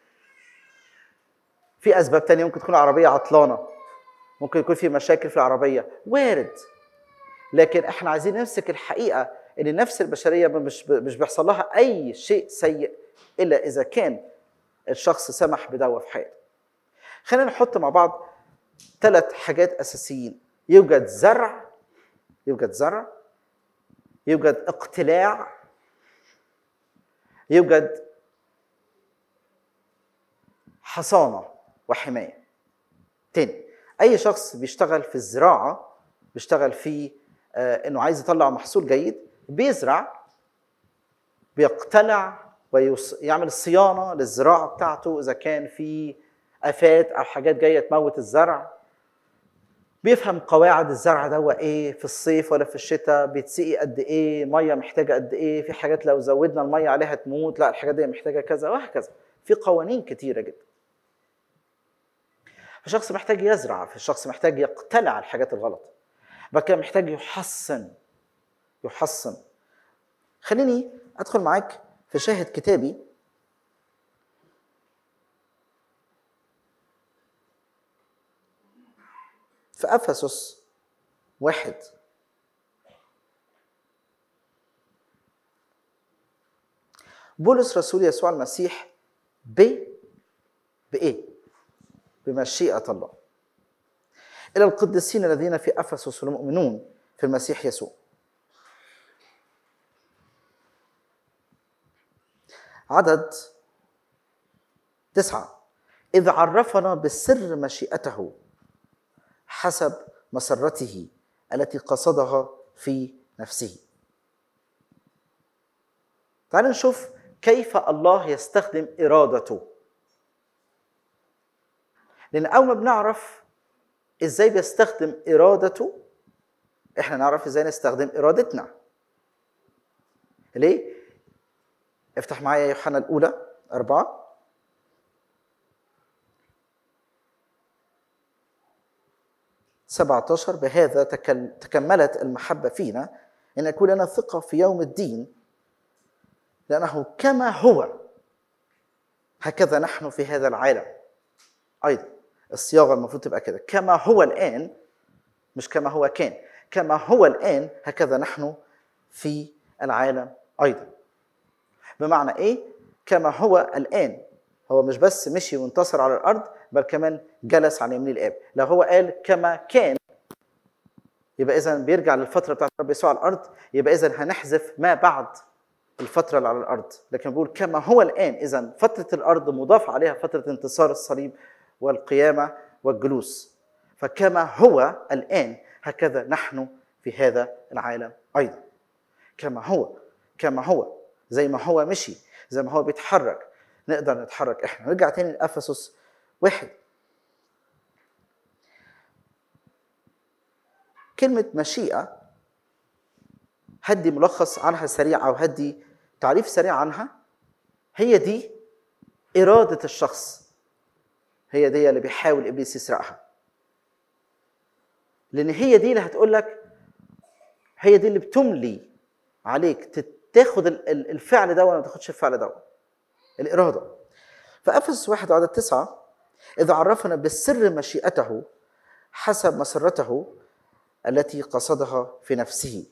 في اسباب تانية ممكن تكون العربيه عطلانه ممكن يكون في مشاكل في العربيه وارد لكن احنا عايزين نمسك الحقيقه ان النفس البشريه مش مش بيحصل لها اي شيء سيء الا اذا كان الشخص سمح بدوا في حياته. خلينا نحط مع بعض ثلاث حاجات اساسيين يوجد زرع يوجد زرع يوجد اقتلاع يوجد حصانه وحمايه تاني اي شخص بيشتغل في الزراعه بيشتغل في آه انه عايز يطلع محصول جيد بيزرع بيقتلع ويعمل صيانه للزراعه بتاعته اذا كان في افات او حاجات جايه تموت الزرع بيفهم قواعد الزرع ده ايه في الصيف ولا في الشتاء بيتسقي قد ايه ميه محتاجه قد ايه في حاجات لو زودنا الميه عليها تموت لا الحاجات دي محتاجه كذا وهكذا في قوانين كتيره جدا فالشخص محتاج يزرع فالشخص محتاج يقتلع الحاجات الغلط بعد كده محتاج يحصن يحصن خليني ادخل معاك في شاهد كتابي في افسس واحد بولس رسول يسوع المسيح ب بايه؟ بمشيئة الله إلى القديسين الذين في أفسس المؤمنون في المسيح يسوع عدد تسعة إذ عرفنا بالسر مشيئته حسب مسرته التي قصدها في نفسه تعالوا نشوف كيف الله يستخدم إرادته لان اول ما بنعرف ازاي بيستخدم ارادته احنا نعرف ازاي نستخدم ارادتنا ليه افتح معايا يوحنا الاولى أربعة سبعة عشر بهذا تكملت المحبة فينا أن يكون لنا ثقة في يوم الدين لأنه كما هو هكذا نحن في هذا العالم أيضا الصياغه المفروض تبقى كده كما هو الان مش كما هو كان كما هو الان هكذا نحن في العالم ايضا بمعنى ايه كما هو الان هو مش بس مشي وانتصر على الارض بل كمان جلس على يمين الاب لو هو قال كما كان يبقى اذا بيرجع للفتره بتاعت رب يسوع على الارض يبقى اذا هنحذف ما بعد الفتره اللي على الارض لكن بيقول كما هو الان اذا فتره الارض مضاف عليها فتره انتصار الصليب والقيامة والجلوس فكما هو الآن هكذا نحن في هذا العالم أيضا كما هو كما هو زي ما هو مشي زي ما هو بيتحرك نقدر نتحرك احنا نرجع تاني لأفسس واحد كلمة مشيئة هدي ملخص عنها سريع أو هدي تعريف سريع عنها هي دي إرادة الشخص هي دي اللي بيحاول ابليس يسرقها لان هي دي اللي هتقول لك هي دي اللي بتملي عليك تاخد الفعل ده ولا ما تاخدش الفعل ده الاراده فافسس واحد عدد تسعه اذا عرفنا بالسر مشيئته حسب مسرته التي قصدها في نفسه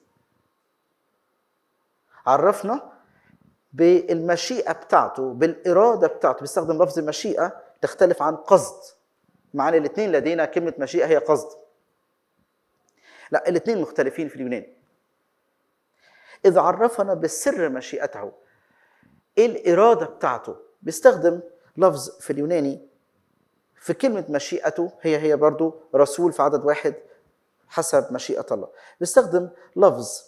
عرفنا بالمشيئه بتاعته بالاراده بتاعته بيستخدم لفظ المشيئه تختلف عن قصد معنى الاثنين لدينا كلمة مشيئة هي قصد لا الاثنين مختلفين في اليونان إذا عرفنا بالسر مشيئته إيه الإرادة بتاعته بيستخدم لفظ في اليوناني في كلمة مشيئته هي هي برضو رسول في عدد واحد حسب مشيئة الله بيستخدم لفظ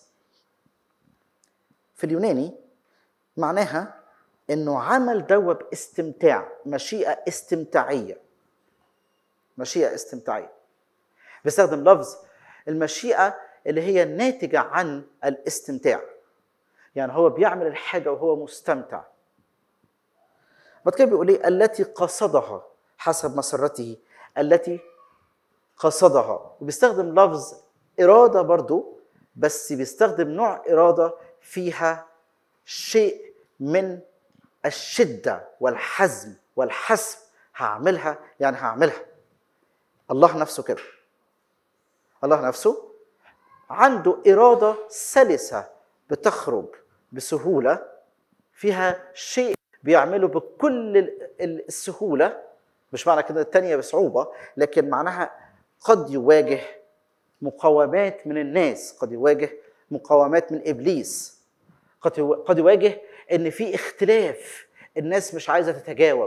في اليوناني معناها انه عمل دوا باستمتاع مشيئه استمتاعيه مشيئه استمتاعيه بيستخدم لفظ المشيئه اللي هي ناتجه عن الاستمتاع يعني هو بيعمل الحاجه وهو مستمتع بعد كده بيقول ايه التي قصدها حسب مسرته التي قصدها وبيستخدم لفظ اراده برضو بس بيستخدم نوع اراده فيها شيء من الشده والحزم والحسم هعملها يعني هعملها الله نفسه كده الله نفسه عنده اراده سلسه بتخرج بسهوله فيها شيء بيعمله بكل ال- ال- السهوله مش معنى كده التانية بصعوبه لكن معناها قد يواجه مقاومات من الناس قد يواجه مقاومات من ابليس قد يو- قد يواجه ان في اختلاف الناس مش عايزه تتجاوب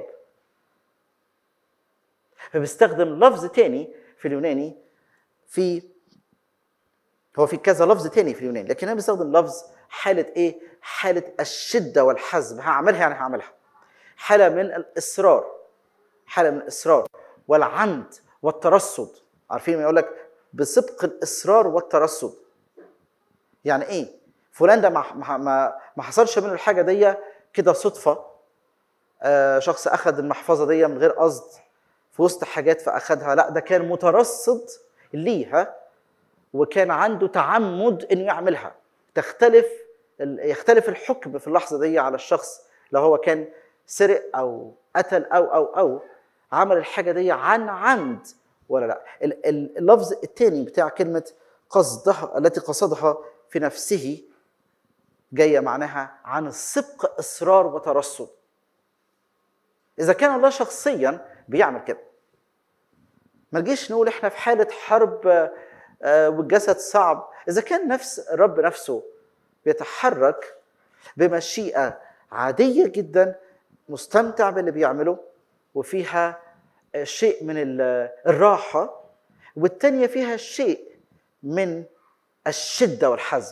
فبيستخدم لفظ تاني في اليوناني في هو في كذا لفظ تاني في اليوناني لكن انا بستخدم لفظ حاله ايه حاله الشده والحزم هعملها يعني هعملها حاله من الاصرار حاله من الاصرار والعمد والترصد عارفين لما يقول لك بسبق الاصرار والترصد يعني ايه فلان ده ما ما ما, ما حصلش منه الحاجه دي كده صدفه آه شخص اخذ المحفظه دي من غير قصد في وسط حاجات فاخذها لا ده كان مترصد ليها وكان عنده تعمد انه يعملها تختلف ال- يختلف الحكم في اللحظه دي على الشخص لو هو كان سرق او قتل او او او عمل الحاجه دي عن عمد ولا لا ال- ال- اللفظ الثاني بتاع كلمه قصدها التي قصدها في نفسه جايه معناها عن السبق اصرار وترصد اذا كان الله شخصيا بيعمل كده ما نجيش نقول احنا في حاله حرب آه، آه، والجسد صعب اذا كان نفس الرب نفسه بيتحرك بمشيئه عاديه جدا مستمتع باللي بيعمله وفيها آه، شيء من ال- الراحه والتانية فيها شيء من الشده والحزم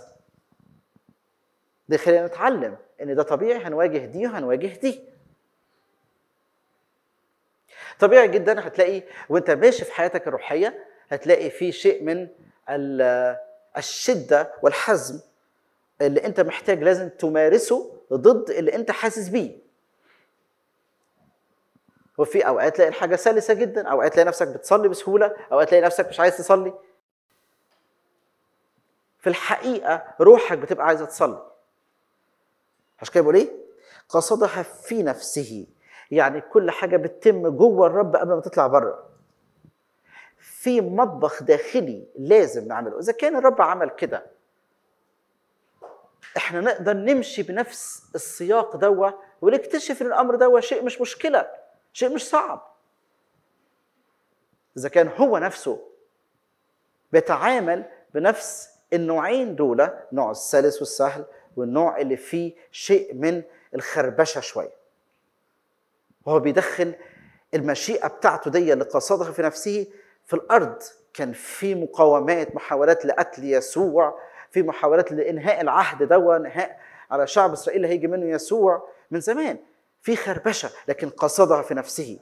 ده خلينا نتعلم ان ده طبيعي هنواجه دي وهنواجه دي طبيعي جدا هتلاقي وانت ماشي في حياتك الروحيه هتلاقي في شيء من ال- الشده والحزم اللي انت محتاج لازم تمارسه ضد اللي انت حاسس بيه وفي اوقات تلاقي الحاجه سلسه جدا اوقات تلاقي نفسك بتصلي بسهوله اوقات تلاقي نفسك مش عايز تصلي في الحقيقه روحك بتبقى عايزه تصلي عشان كده بيقول ايه قصدها في نفسه يعني كل حاجه بتتم جوه الرب قبل ما تطلع بره في مطبخ داخلي لازم نعمله اذا كان الرب عمل كده احنا نقدر نمشي بنفس السياق دوا ونكتشف ان الامر دوا شيء مش مشكله شيء مش صعب اذا كان هو نفسه بيتعامل بنفس النوعين دول النوع السلس والسهل والنوع اللي فيه شيء من الخربشه شويه وهو بيدخل المشيئه بتاعته دي اللي قصدها في نفسه في الارض كان في مقاومات محاولات لقتل يسوع في محاولات لانهاء العهد دوا انهاء على شعب اسرائيل هيجي منه يسوع من زمان في خربشه لكن قصدها في نفسه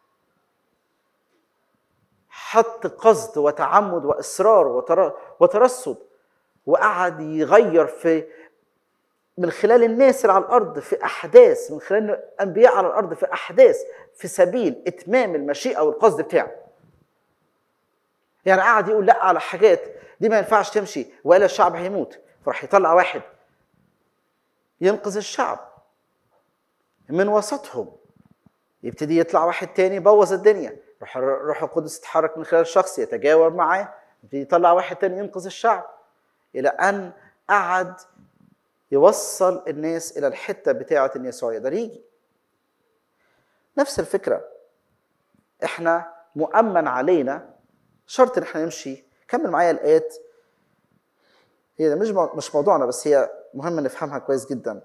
حط قصد وتعمد واصرار وتر- وترصد وقعد يغير في من خلال الناس اللي على الارض في احداث من خلال الانبياء على الارض في احداث في سبيل اتمام المشيئه والقصد بتاعه يعني قعد يقول لا على حاجات دي ما ينفعش تمشي والا الشعب هيموت فراح يطلع واحد ينقذ الشعب من وسطهم يبتدي يطلع واحد تاني يبوظ الدنيا روح الروح القدس يتحرك من خلال الشخص يتجاوب معاه يبتدي يطلع واحد تاني ينقذ الشعب الى ان قعد يوصل الناس الى الحته بتاعه ان يسوع يقدر يجي نفس الفكره احنا مؤمن علينا شرط ان احنا نمشي كمل معايا الايات هي ده مش مو- مش موضوعنا بس هي مهم نفهمها كويس جدا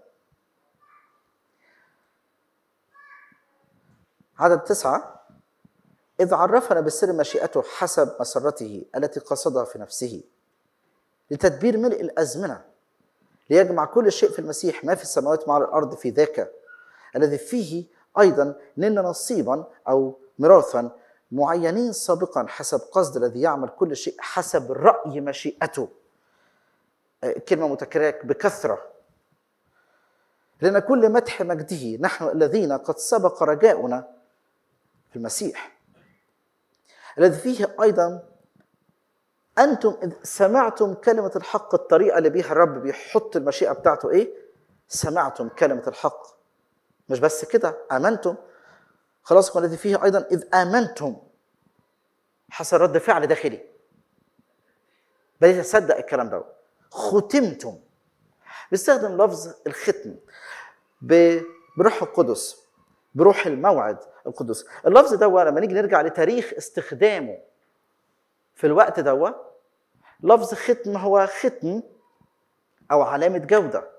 عدد تسعة إذ عرفنا بسر مشيئته حسب مسرته التي قصدها في نفسه لتدبير ملء الأزمنة ليجمع كل شيء في المسيح ما في السماوات مع على الأرض في ذاك الذي فيه أيضا لنا نصيبا أو ميراثا معينين سابقا حسب قصد الذي يعمل كل شيء حسب رأي مشيئته آه، كلمة متكررة بكثرة لأن كل مدح مجده نحن الذين قد سبق رجاؤنا في المسيح الذي فيه أيضا أنتم إذ سمعتم كلمة الحق الطريقة اللي بيها الرب بيحط المشيئة بتاعته إيه؟ سمعتم كلمة الحق مش بس كده آمنتم خلاص الذي فيه أيضا إذ آمنتم حصل رد فعل داخلي بديت اصدق الكلام ده ختمتم بيستخدم لفظ الختم ب- بروح القدس بروح الموعد القدس اللفظ ده لما نيجي نرجع لتاريخ استخدامه في الوقت ده لفظ ختم هو ختم او علامه جوده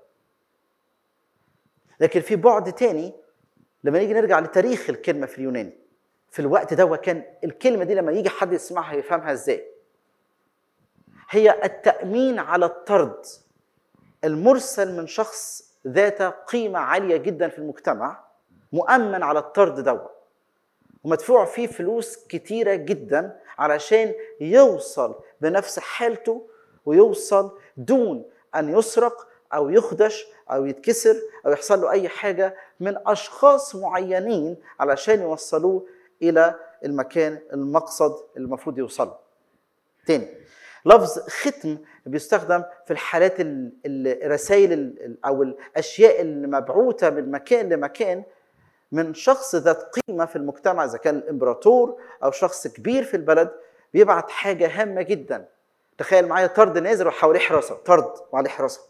لكن في بعد تاني لما نيجي نرجع لتاريخ الكلمه في اليوناني في الوقت ده كان الكلمه دي لما يجي حد يسمعها يفهمها ازاي هي التامين على الطرد المرسل من شخص ذات قيمه عاليه جدا في المجتمع مؤمن على الطرد دوت ومدفوع فيه فلوس كتيرة جدا علشان يوصل بنفس حالته ويوصل دون أن يسرق أو يخدش أو يتكسر أو يحصل له أي حاجة من أشخاص معينين علشان يوصلوه إلى المكان المقصد اللي المفروض يوصله تاني لفظ ختم بيستخدم في الحالات ال- ال- الرسائل ال- او الاشياء المبعوثه من مكان لمكان من شخص ذات قيمه في المجتمع اذا كان الامبراطور او شخص كبير في البلد بيبعت حاجه هامه جدا تخيل معايا طرد نازل وحواليه حراسه طرد وعليه حراسه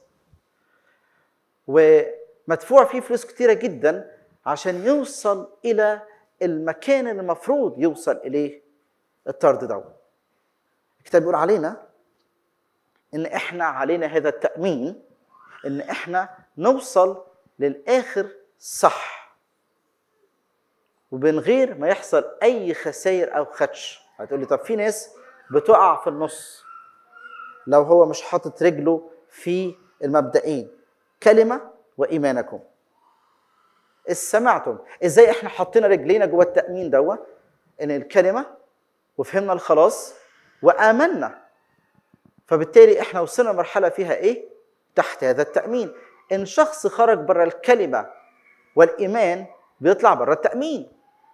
ومدفوع فيه فلوس كتيره جدا عشان يوصل الى المكان اللي المفروض يوصل اليه الطرد ده الكتاب بيقول علينا ان احنا علينا هذا التامين ان احنا نوصل للاخر صح ومن غير ما يحصل اي خسائر او خدش هتقول لي طب في ناس بتقع في النص لو هو مش حاطط رجله في المبدئين كلمه وايمانكم إذ سمعتم ازاي احنا حطينا رجلينا جوه التامين دوت ان الكلمه وفهمنا الخلاص وامنا فبالتالي احنا وصلنا لمرحله فيها ايه تحت هذا التامين ان شخص خرج بره الكلمه والايمان بيطلع بره التامين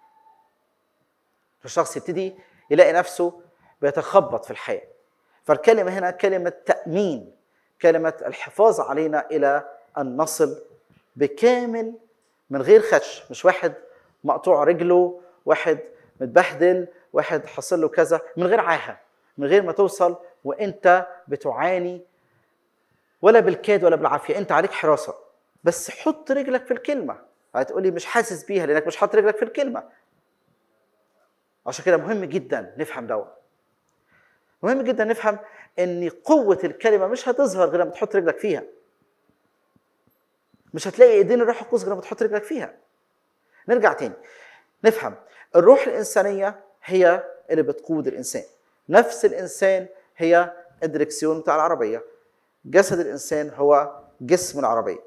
فالشخص يبتدي يلاقي نفسه بيتخبط في الحياه فالكلمه هنا كلمه تامين كلمه الحفاظ علينا الى ان نصل بكامل من غير خدش مش واحد مقطوع رجله واحد متبهدل واحد حصل له كذا من غير عاهه من غير ما توصل وانت بتعاني ولا بالكاد ولا بالعافيه انت عليك حراسه بس حط رجلك في الكلمه هتقولي مش حاسس بيها لانك مش حاطط رجلك في الكلمه عشان كده مهم جدا نفهم دوت مهم جدا نفهم ان قوه الكلمه مش هتظهر غير لما تحط رجلك فيها مش هتلاقي ايدين الروح القدس غير لما تحط رجلك فيها نرجع تاني نفهم الروح الانسانيه هي اللي بتقود الانسان نفس الانسان هي الدركسيون بتاع العربيه جسد الانسان هو جسم العربيه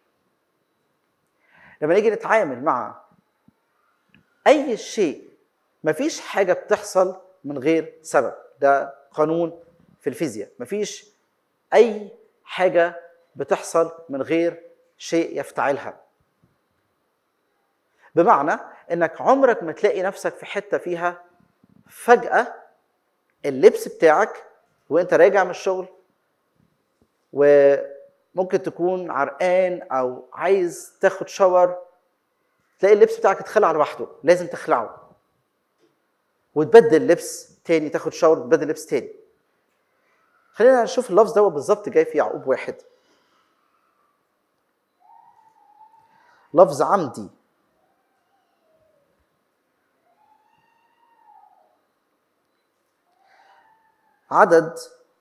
لما نيجي نتعامل مع اي شيء مفيش حاجه بتحصل من غير سبب ده قانون في الفيزياء مفيش اي حاجه بتحصل من غير شيء يفتعلها بمعنى انك عمرك ما تلاقي نفسك في حته فيها فجاه اللبس بتاعك وانت راجع من الشغل وممكن تكون عرقان او عايز تاخد شاور تلاقي اللبس بتاعك اتخلع لوحده لازم تخلعه وتبدل لبس تاني تاخد شاور وتبدل لبس تاني خلينا نشوف اللفظ ده بالظبط جاي في يعقوب واحد لفظ عمدي عدد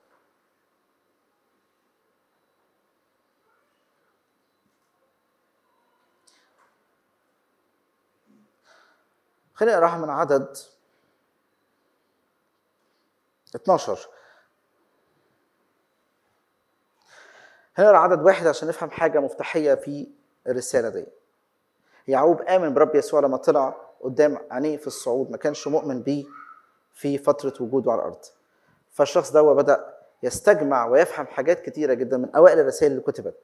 خلينا نقراها من عدد 12 هنقرا عدد واحد عشان نفهم حاجه مفتاحيه في الرساله دي يعقوب امن برب يسوع لما طلع قدام عينيه في الصعود ما كانش مؤمن بيه في فتره وجوده على الارض فالشخص ده بدا يستجمع ويفهم حاجات كتيره جدا من اوائل الرسائل اللي كتبت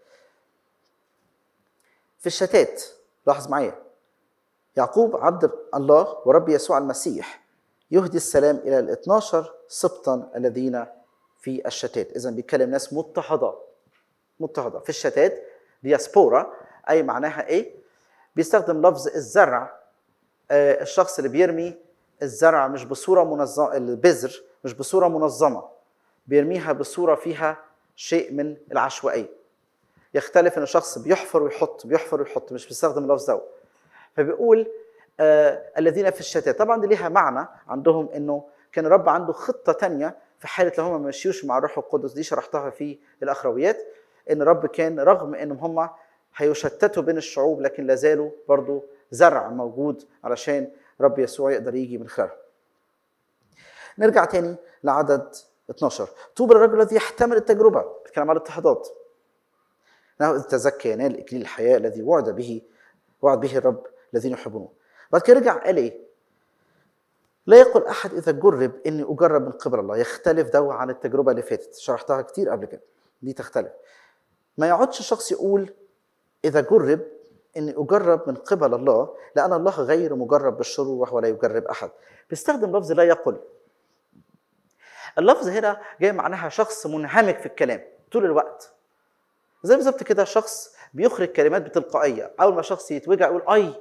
في الشتات لاحظ معايا يعقوب عبد الله ورب يسوع المسيح يهدي السلام الى ال 12 سبطا الذين في الشتات اذا بيتكلم ناس مضطهده مضطهده في الشتات دياسبورا اي معناها ايه بيستخدم لفظ الزرع آه، الشخص اللي بيرمي الزرع مش بصوره منظمه البذر مش بصوره منظمه بيرميها بصوره فيها شيء من العشوائيه يختلف ان الشخص بيحفر ويحط بيحفر ويحط مش بيستخدم اللفظ ده فبيقول آه الذين في الشتات طبعا دي ليها معنى عندهم انه كان الرب عنده خطه تانية في حاله لو هم ما مشيوش مع الروح القدس دي شرحتها في الاخرويات ان الرب كان رغم انهم هم هيشتتوا بين الشعوب لكن لا زالوا برضه زرع موجود علشان رب يسوع يقدر يجي من خلالهم. نرجع تاني لعدد 12 طوبى للرجل الذي يحتمل التجربه بيتكلم عن الاضطهادات انه اذ تزكى ينال اكليل الحياه الذي وعد به وعد به الرب الذين يحبونه بعد كده رجع قال ايه لا يقل احد اذا جرب اني اجرب من قبل الله يختلف ده عن التجربه اللي فاتت شرحتها كتير قبل كده دي تختلف ما يقعدش الشخص يقول اذا جرب اني اجرب من قبل الله لان الله غير مجرب بالشرور وهو لا يجرب احد بيستخدم لفظ لا يقل اللفظ هنا جاي معناها شخص منهمك في الكلام طول الوقت زي بالظبط كده شخص بيخرج كلمات بتلقائيه اول ما شخص يتوجع يقول اي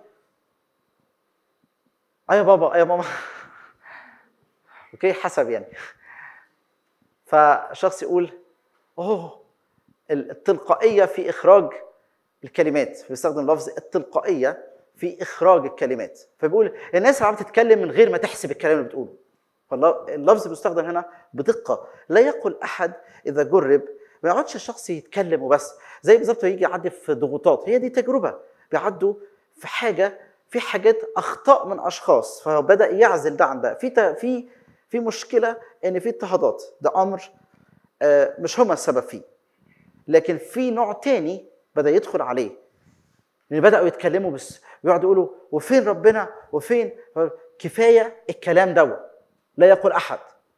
اي يا بابا اي يا ماما اوكي حسب يعني فشخص يقول اوه التلقائيه في اخراج الكلمات بيستخدم لفظ التلقائيه في اخراج الكلمات فبيقول الناس اللي عم تتكلم من غير ما تحسب الكلام اللي بتقوله فاللفظ بيستخدم هنا بدقه لا يقل احد اذا جرب ما يقعدش الشخص يتكلم وبس زي بالظبط يجي يعدي في ضغوطات هي دي تجربه بيعدوا في حاجه في حاجات اخطاء من اشخاص فبدا يعزل ده عن ده في في في مشكله ان في اضطهادات ده امر مش هما السبب فيه لكن في نوع تاني بدا يدخل عليه يعني بداوا يتكلموا بس ويقعدوا يقولوا وفين ربنا وفين كفايه الكلام دوت لا يقول احد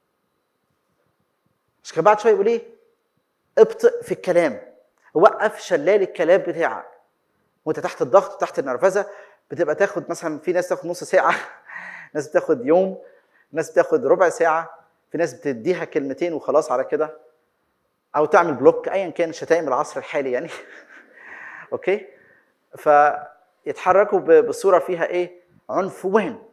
مش كان بعد شويه يقول ايه ابطئ في الكلام وقف شلال الكلام بتاعك وانت تحت الضغط تحت النرفزه بتبقى تاخد مثلا في ناس تاخد نص ساعه ناس بتاخد يوم ناس بتاخد ربع ساعه في ناس بتديها كلمتين وخلاص على كده او تعمل بلوك ايا كان شتائم العصر الحالي يعني اوكي فيتحركوا بصوره فيها ايه عنف وهن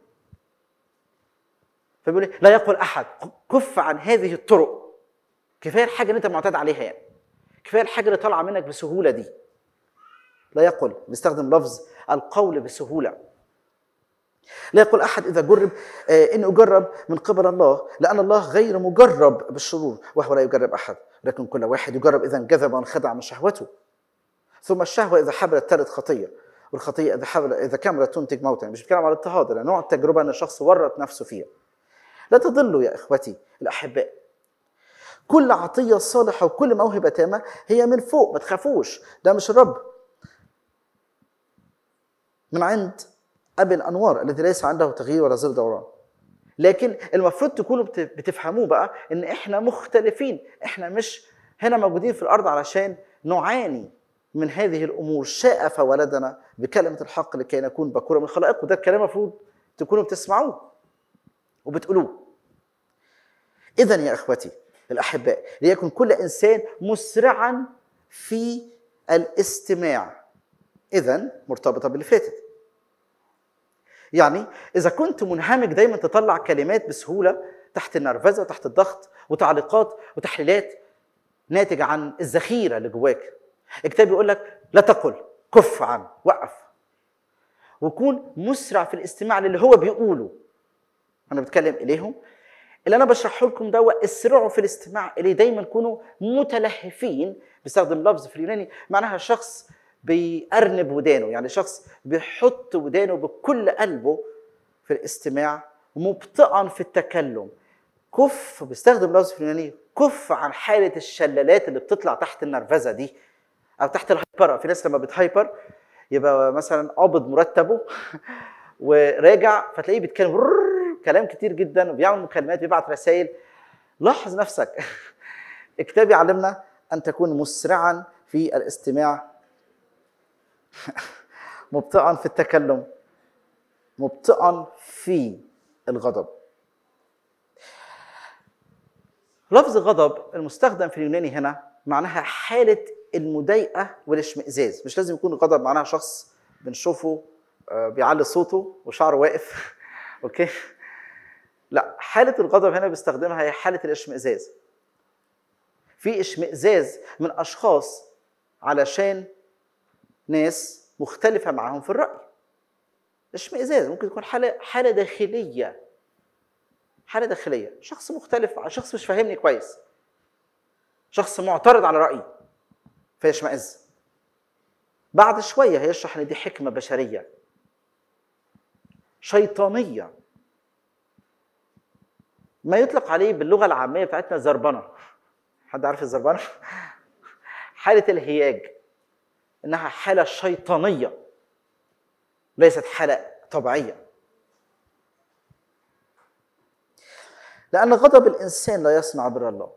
فبيقول لا يقول احد كف عن هذه الطرق كفايه الحاجه اللي انت معتاد عليها يعني كفايه الحاجه اللي طالعه منك بسهوله دي لا يقل بيستخدم لفظ القول بسهوله لا يقول احد اذا جرب آه ان اجرب من قبل الله لان الله غير مجرب بالشرور وهو لا يجرب احد لكن كل واحد يجرب اذا انجذب وانخدع من شهوته ثم الشهوه اذا حبلت تلد خطيه والخطيه اذا حبل اذا كملت تنتج موتا مش بتكلم على الاضطهاد نوع التجربه ان الشخص ورط نفسه فيها لا تضلوا يا اخوتي الاحباء كل عطيه صالحه وكل موهبه تامه هي من فوق ما تخافوش ده مش الرب من عند ابي الانوار الذي ليس عنده تغيير ولا زر دوران لكن المفروض تكونوا بتفهموه بقى ان احنا مختلفين احنا مش هنا موجودين في الارض علشان نعاني من هذه الامور شاء فولدنا بكلمه الحق لكي نكون بكوره من خلائق وده الكلام المفروض تكونوا بتسمعوه وبتقولوه اذا يا اخوتي الاحباء ليكن كل انسان مسرعا في الاستماع اذا مرتبطه باللي فاتت يعني اذا كنت منهمك دايما تطلع كلمات بسهوله تحت النرفزه وتحت الضغط وتعليقات وتحليلات ناتجه عن الذخيره اللي جواك الكتاب بيقول لك لا تقل كف عن وقف وكون مسرع في الاستماع للي هو بيقوله انا بتكلم اليهم اللي انا بشرحه لكم ده اسرعوا في الاستماع اليه دايما كونوا متلهفين بستخدم لفظ في اليوناني معناها شخص بيأرنب ودانه يعني شخص بيحط ودانه بكل قلبه في الاستماع مبطئا في التكلم كف بيستخدم لفظ في اليوناني كف عن حالة الشلالات اللي بتطلع تحت النرفزة دي أو تحت الهايبر في ناس لما بتهايبر يبقى مثلا قابض مرتبه وراجع فتلاقيه بيتكلم كلام كتير جدا وبيعمل مكالمات بيبعت رسائل لاحظ نفسك الكتاب يعلمنا ان تكون مسرعا في الاستماع مبطئا في التكلم مبطئا في الغضب لفظ غضب المستخدم في اليوناني هنا معناها حالة المضايقة والاشمئزاز مش لازم يكون غضب معناها شخص بنشوفه بيعلي صوته وشعره واقف اوكي لا حالة الغضب هنا بيستخدمها هي حالة الاشمئزاز في اشمئزاز من اشخاص علشان ناس مختلفه معاهم في الراي اشمئزاز ممكن تكون حاله حاله داخليه حاله داخليه شخص مختلف شخص مش فاهمني كويس شخص معترض على رايي فيشمئز بعد شويه هيشرح ان دي حكمه بشريه شيطانيه ما يطلق عليه باللغه العاميه بتاعتنا زربنه حد عارف الزربنه حاله الهياج انها حاله شيطانيه ليست حاله طبيعيه لان غضب الانسان لا يصنع بر الله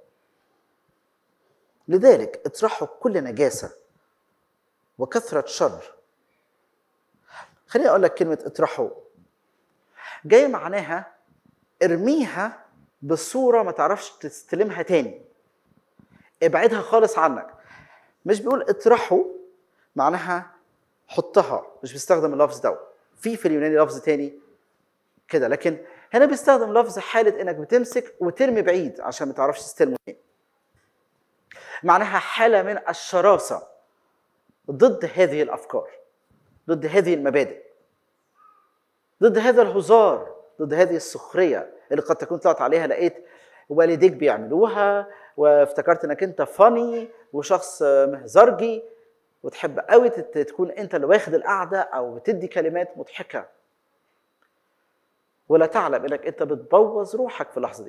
لذلك اطرحوا كل نجاسه وكثره شر خليني اقول لك كلمه اطرحوا جاي معناها ارميها بصوره ما تعرفش تستلمها تاني ابعدها خالص عنك مش بيقول اطرحوا معناها حطها مش بيستخدم اللفظ ده في في اليوناني لفظ تاني كده لكن هنا بيستخدم لفظ حالة انك بتمسك وترمي بعيد عشان ما تعرفش تستلمه تاني معناها حالة من الشراسة ضد هذه الأفكار ضد هذه المبادئ ضد هذا الهزار ضد هذه السخرية اللي قد تكون طلعت عليها لقيت والديك بيعملوها وافتكرت انك انت فاني وشخص مهزرجي وتحب قوي تكون انت اللي واخد القعده او بتدي كلمات مضحكه ولا تعلم انك انت بتبوظ روحك في اللحظه دي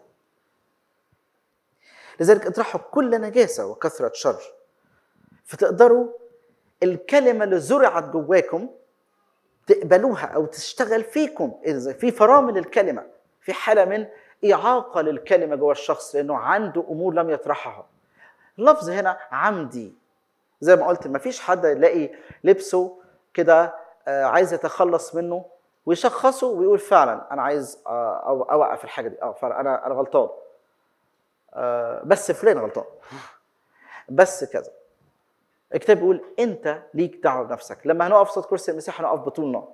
لذلك اطرحوا كل نجاسه وكثره شر فتقدروا الكلمه اللي زرعت جواكم تقبلوها او تشتغل فيكم اذا في فرامل الكلمه في حاله من اعاقه للكلمه جوه الشخص لانه عنده امور لم يطرحها اللفظ هنا عمدي زي ما قلت ما فيش حد يلاقي لبسه كده عايز يتخلص منه ويشخصه ويقول فعلا انا عايز أو اوقف الحاجه دي اه فعلا انا انا غلطان بس فلان غلطان بس كذا الكتاب بيقول انت ليك دعوه بنفسك لما هنقف صوت كرسي المسيح هنقف بطولنا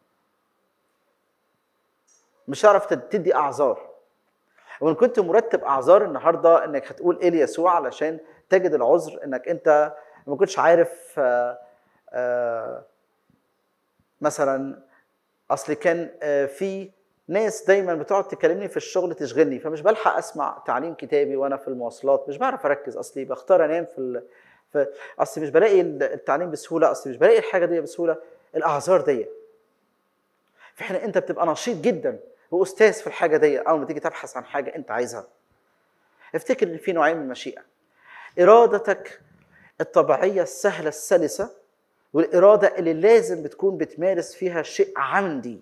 مش هعرف تدي اعذار وان كنت مرتب اعذار النهارده انك هتقول ايه ليسوع علشان تجد العذر انك انت ما كنتش عارف آآ آآ مثلا اصل كان في ناس دايما بتقعد تكلمني في الشغل تشغلني فمش بلحق اسمع تعليم كتابي وانا في المواصلات مش بعرف اركز اصلي بختار انام في, ال... في اصلي مش بلاقي التعليم بسهوله اصلي مش بلاقي الحاجه دي بسهوله الاعذار دي في حين انت بتبقى نشيط جدا واستاذ في الحاجه دي اول ما تيجي تبحث عن حاجه انت عايزها افتكر ان في نوعين من المشيئه ارادتك الطبيعيه السهله السلسه والاراده اللي لازم بتكون بتمارس فيها شيء عمدي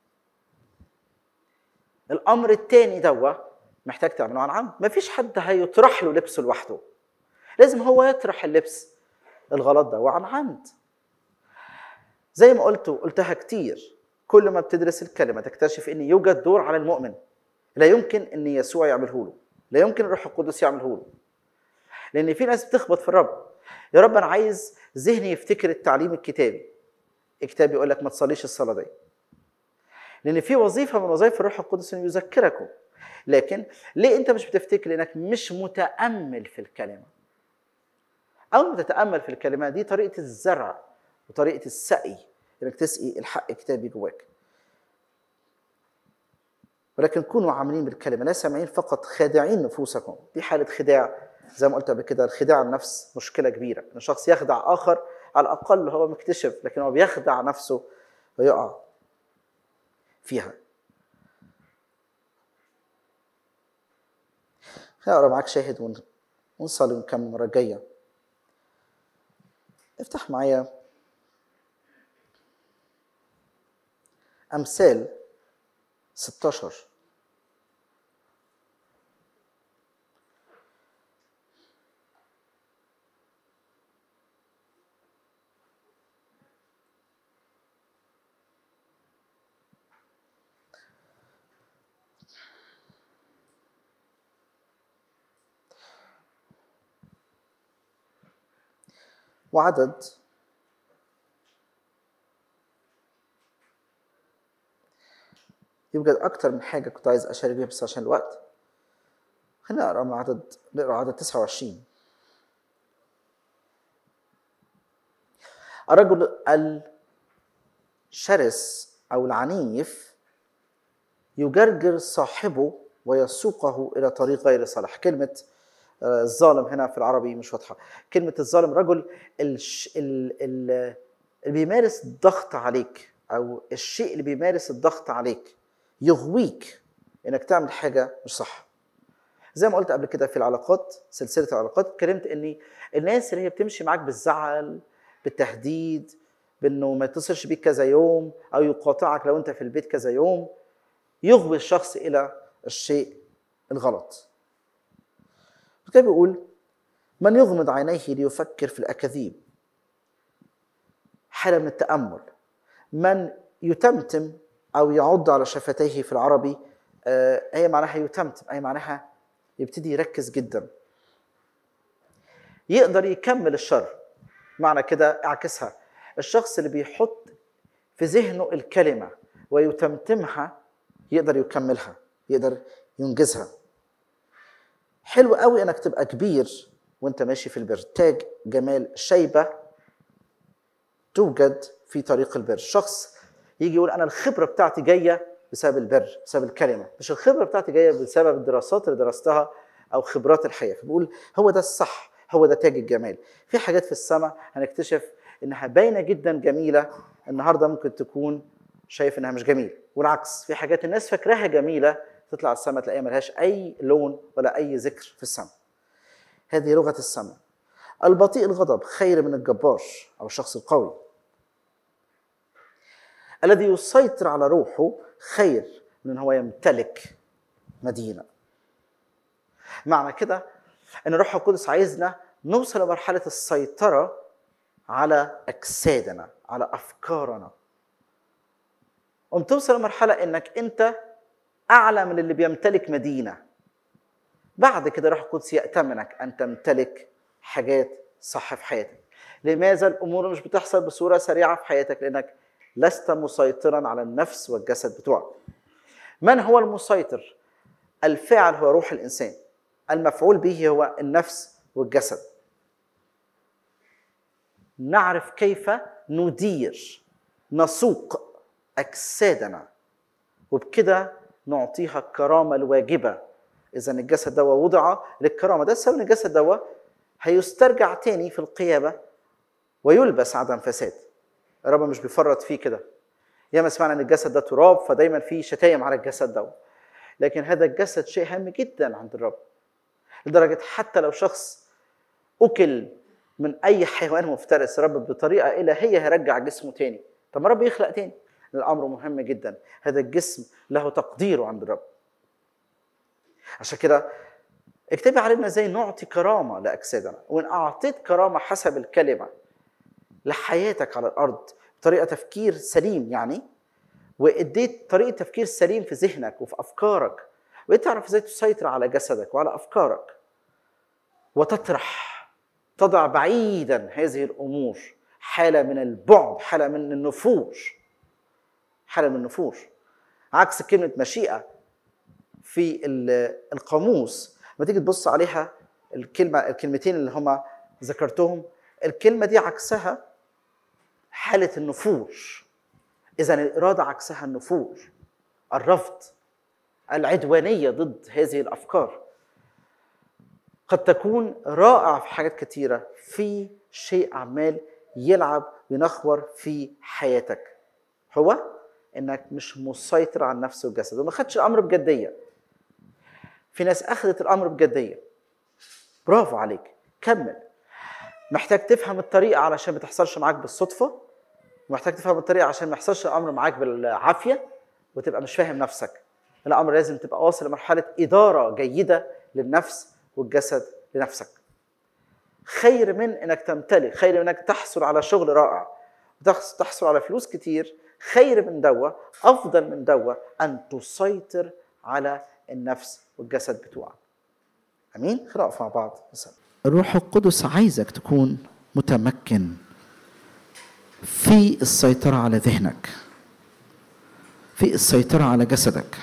الامر الثاني دوا محتاج تعمله عن عمد مفيش حد هيطرح له لبسه لوحده لازم هو يطرح اللبس الغلط ده عن عمد زي ما قلت قلتها كتير كل ما بتدرس الكلمه تكتشف ان يوجد دور على المؤمن لا يمكن ان يسوع يعمله له لا يمكن الروح القدس يعمله له لان في ناس بتخبط في الرب يا رب انا عايز ذهني يفتكر التعليم الكتابي الكتاب يقول لك ما تصليش الصلاه دي لان في وظيفه من وظائف الروح القدس انه يذكركم لكن ليه انت مش بتفتكر لانك مش متامل في الكلمه اول ما تتامل في الكلمه دي طريقه الزرع وطريقه السقي انك تسقي الحق الكتابي جواك ولكن كونوا عاملين بالكلمه لا سامعين فقط خادعين نفوسكم دي حاله خداع زي ما قلت قبل كده الخداع النفس مشكله كبيره ان شخص يخدع اخر على الاقل هو مكتشف لكن هو بيخدع نفسه ويقع فيها هقرا معاك شاهد ونصلي ونكمل المره الجايه افتح معايا امثال 16 وعدد يوجد أكتر من حاجة كنت عايز أشارك بيها بس عشان الوقت خلينا نقرا من عدد نقرا عدد 29 الرجل الشرس او العنيف يجرجر صاحبه ويسوقه الى طريق غير صالح كلمه آه، الظالم هنا في العربي مش واضحه كلمه الظالم رجل الش... ال... ال... اللي بيمارس ضغط عليك او الشيء اللي بيمارس الضغط عليك يغويك انك تعمل حاجه مش صح زي ما قلت قبل كده في العلاقات سلسله العلاقات اتكلمت ان الناس اللي هي بتمشي معاك بالزعل بالتهديد بانه ما يتصلش بيك كذا يوم او يقاطعك لو انت في البيت كذا يوم يغوي الشخص الى الشيء الغلط كده بيقول من يغمض عينيه ليفكر في الاكاذيب حاله من التامل من يتمتم او يعض على شفتيه في العربي آه، هي معناها يتمتم اي معناها يبتدي يركز جدا يقدر يكمل الشر معنى كده اعكسها الشخص اللي بيحط في ذهنه الكلمه ويتمتمها يقدر يكملها يقدر ينجزها حلو قوي انك تبقى كبير وانت ماشي في البر تاج جمال شيبه توجد في طريق البر شخص يجي يقول انا الخبره بتاعتي جايه بسبب البر بسبب الكلمه مش الخبره بتاعتي جايه بسبب الدراسات اللي درستها او خبرات الحياه فبقول هو ده الصح هو ده تاج الجمال في حاجات في السماء هنكتشف انها باينه جدا جميله النهارده ممكن تكون شايف انها مش جميله والعكس في حاجات الناس فاكراها جميله تطلع السماء تلاقيها ملهاش اي لون ولا اي ذكر في السماء هذه لغه السماء البطيء الغضب خير من الجبار او الشخص القوي الذي يسيطر على روحه خير من ان هو يمتلك مدينه معنى كده ان الروح القدس عايزنا نوصل لمرحله السيطره على اجسادنا على افكارنا قم توصل لمرحله انك انت اعلى من اللي بيمتلك مدينه بعد كده الروح القدس يأتمنك ان تمتلك حاجات صح في حياتك لماذا الامور مش بتحصل بصوره سريعه في حياتك لانك لست مسيطرا على النفس والجسد بتوعك من هو المسيطر الفاعل هو روح الانسان المفعول به هو النفس والجسد نعرف كيف ندير نسوق اجسادنا وبكده نعطيها الكرامه الواجبه اذا الجسد ده وضع للكرامه ده السبب ان الجسد ده هيسترجع تاني في القيامه ويلبس عدم فساد الرب مش بيفرط فيه كده ياما سمعنا ان الجسد ده تراب فدايما في شتايم على الجسد ده لكن هذا الجسد شيء هام جدا عند الرب لدرجه حتى لو شخص اكل من اي حيوان مفترس رب بطريقه الهيه هيرجع جسمه تاني طب ما رب يخلق تاني الامر مهم جدا هذا الجسم له تقديره عند الرب عشان كده اكتبي علينا ازاي نعطي كرامه لاجسادنا وان اعطيت كرامه حسب الكلمه لحياتك على الارض بطريقه تفكير سليم يعني واديت طريقه تفكير سليم في ذهنك وفي افكارك وانت تعرف ازاي تسيطر على جسدك وعلى افكارك وتطرح تضع بعيدا هذه الامور حاله من البعد حاله من النفور حاله من النفور عكس كلمه مشيئه في القاموس لما تيجي تبص عليها الكلمه الكلمتين اللي هما ذكرتهم الكلمه دي عكسها حاله النفور اذا الاراده عكسها النفور الرفض العدوانيه ضد هذه الافكار قد تكون رائع في حاجات كتيره في شيء عمال يلعب وينخور في حياتك هو انك مش مسيطر على النفس والجسد وما خدش الامر بجديه في ناس اخذت الامر بجديه برافو عليك كمل محتاج تفهم الطريقه علشان ما تحصلش معاك بالصدفه محتاج تفهم الطريقه عشان ما يحصلش الامر معاك بالعافيه وتبقى مش فاهم نفسك الامر لازم تبقى واصل لمرحله اداره جيده للنفس والجسد لنفسك خير من انك تمتلك خير من انك تحصل على شغل رائع تحصل على فلوس كتير خير من دوا افضل من دوا ان تسيطر على النفس والجسد بتوعك امين خلينا نقف مع بعض نسأل. الروح القدس عايزك تكون متمكن في السيطرة على ذهنك في السيطرة على جسدك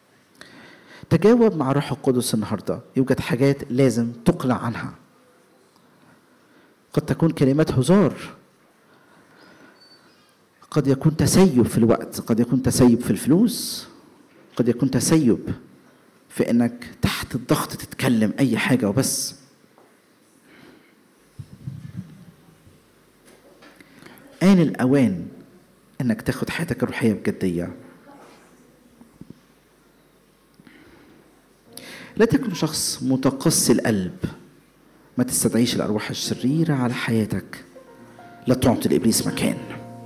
تجاوب مع الروح القدس النهاردة يوجد حاجات لازم تقلع عنها قد تكون كلمات هزار قد يكون تسيب في الوقت قد يكون تسيب في الفلوس قد يكون تسيب في انك تحت الضغط تتكلم اي حاجه وبس آن الأوان إنك تاخد حياتك الروحية بجدية لا تكن شخص متقصي القلب ما تستدعيش الأرواح الشريرة على حياتك لا تعطي لإبليس مكان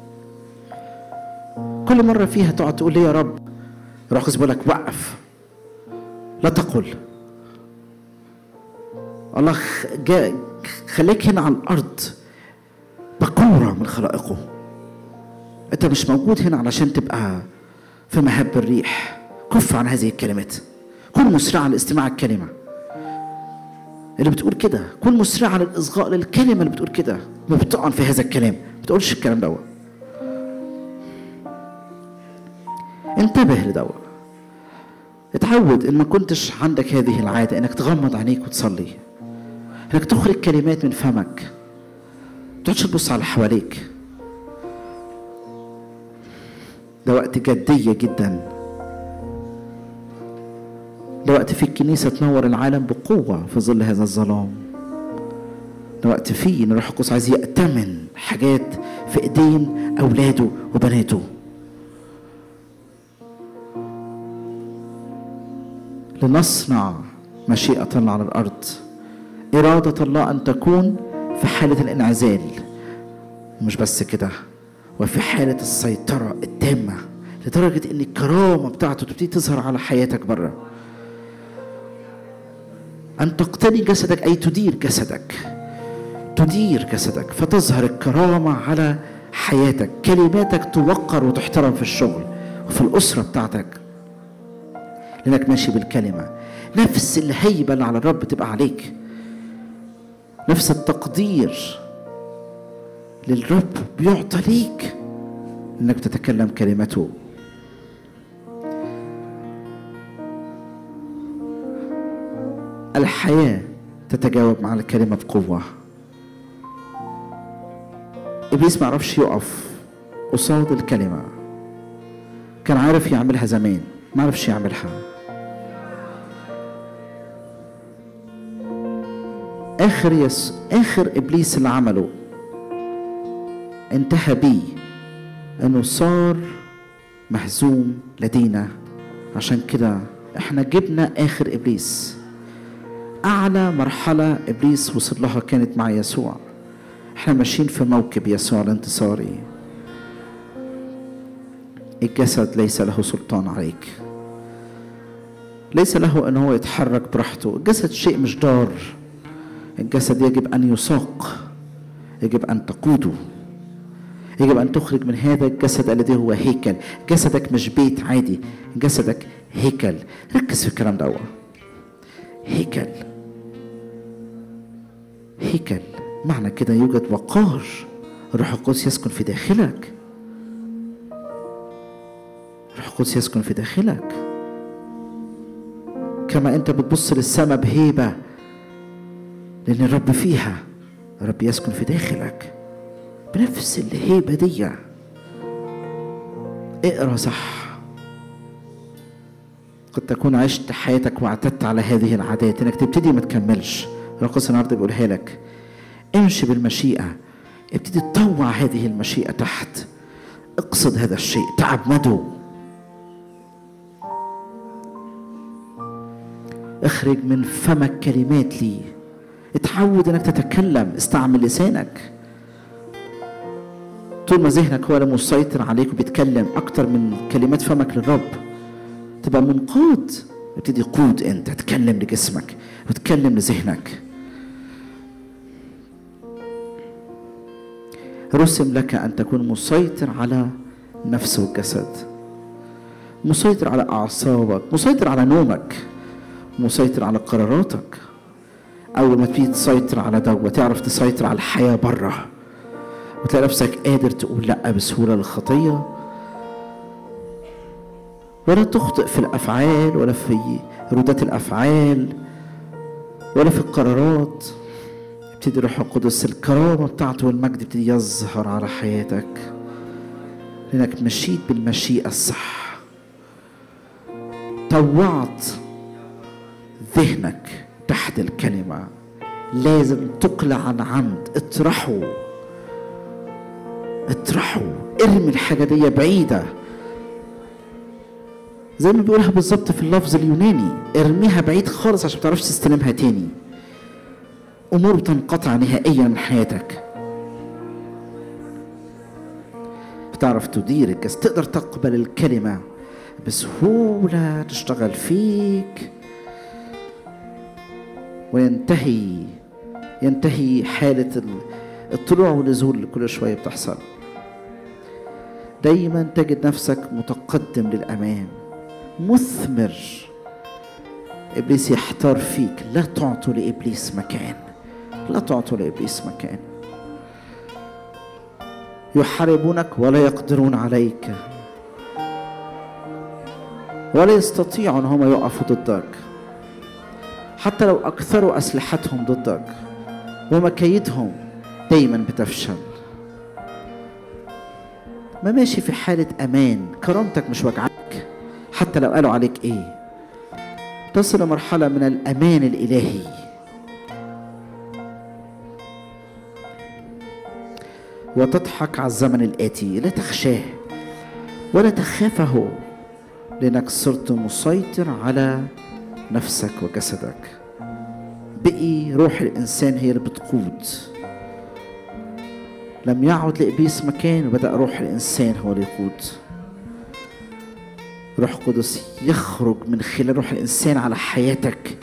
كل مرة فيها تقعد تقول لي يا رب روح بيقول لك وقف لا تقل الله جا خليك هنا على الأرض بكورة من خلائقه أنت مش موجود هنا علشان تبقى في مهب الريح كف عن هذه الكلمات كن مسرعا لاستماع الكلمة اللي بتقول كده كن مسرعا للإصغاء للكلمة اللي بتقول كده مبطئا في هذا الكلام ما تقولش الكلام دوت انتبه لدوت اتعود ان ما كنتش عندك هذه العادة انك تغمض عينيك وتصلي انك تخرج كلمات من فمك تقعدش تبص على اللي حواليك ده وقت جدية جدا ده وقت فيه الكنيسة تنور العالم بقوة في ظل هذا الظلام ده وقت فيه ان الروح القدس عايز يأتمن حاجات في ايدين اولاده وبناته لنصنع مشيئة الله على الأرض إرادة الله أن تكون في حالة الانعزال ومش بس كده وفي حالة السيطرة التامة لدرجة إن الكرامة بتاعته تبتدي تظهر على حياتك بره أن تقتني جسدك أي تدير جسدك تدير جسدك فتظهر الكرامة على حياتك كلماتك توقر وتحترم في الشغل وفي الأسرة بتاعتك لأنك ماشي بالكلمة نفس الهيبة اللي على الرب تبقى عليك نفس التقدير للرب بيعطى ليك انك تتكلم كلمته الحياة تتجاوب مع الكلمة بقوة إبليس ما عرفش يقف قصاد الكلمة كان عارف يعملها زمان ما عرفش يعملها اخر يس اخر ابليس اللي عمله انتهى بيه انه صار مهزوم لدينا عشان كده احنا جبنا اخر ابليس اعلى مرحله ابليس وصل لها كانت مع يسوع احنا ماشيين في موكب يسوع الانتصاري الجسد ليس له سلطان عليك ليس له ان هو يتحرك براحته الجسد شيء مش ضار الجسد يجب ان يساق يجب ان تقوده يجب ان تخرج من هذا الجسد الذي هو هيكل جسدك مش بيت عادي جسدك هيكل ركز في الكلام ده هيكل هيكل معنى كده يوجد وقار الروح القدس يسكن في داخلك الروح القدس يسكن في داخلك كما انت بتبص للسماء بهيبه لأن الرب فيها الرب يسكن في داخلك بنفس الهيبة دي اقرا صح قد تكون عشت حياتك واعتدت على هذه العادات انك تبتدي ما تكملش القدس النهارده بيقولها لك امشي بالمشيئة ابتدي تطوع هذه المشيئة تحت اقصد هذا الشيء تعمده اخرج من فمك كلمات لي اتعود انك تتكلم استعمل لسانك طول ما ذهنك هو اللي مسيطر عليك وبيتكلم اكتر من كلمات فمك للرب تبقى منقاد ابتدي قود انت تتكلم لجسمك وتتكلم لذهنك رسم لك ان تكون مسيطر على النفس والجسد مسيطر على اعصابك مسيطر على نومك مسيطر على قراراتك اول ما تبتدي تسيطر على ده وتعرف تسيطر على الحياه بره وتلاقي نفسك قادر تقول لا بسهوله للخطيه ولا تخطئ في الافعال ولا في ردات الافعال ولا في القرارات ابتدي روح القدس الكرامة بتاعته والمجد ابتدي يظهر على حياتك لأنك مشيت بالمشيئة الصح طوعت ذهنك تحت الكلمة لازم تقلع عن عمد اطرحوا اطرحوا ارمي الحاجة دي بعيدة زي ما بيقولها بالظبط في اللفظ اليوناني ارميها بعيد خالص عشان متعرفش تستلمها تاني امور بتنقطع نهائيا من حياتك بتعرف تدير الجسد تقدر تقبل الكلمة بسهولة تشتغل فيك وينتهي ينتهي حالة الطلوع والنزول اللي كل شوية بتحصل دايما تجد نفسك متقدم للأمام مثمر إبليس يحتار فيك لا تعطوا لإبليس مكان لا تعطوا لإبليس مكان يحاربونك ولا يقدرون عليك ولا يستطيعوا ان هم يقفوا ضدك حتى لو اكثروا اسلحتهم ضدك ومكايدهم دايما بتفشل ما ماشي في حالة أمان كرامتك مش وجعك حتى لو قالوا عليك إيه تصل لمرحلة من الأمان الإلهي وتضحك على الزمن الآتي لا تخشاه ولا تخافه لأنك صرت مسيطر على نفسك وجسدك بقي روح الإنسان هي اللي بتقود لم يعد لإبليس مكان وبدأ روح الإنسان هو اللي يقود روح قدس يخرج من خلال روح الإنسان على حياتك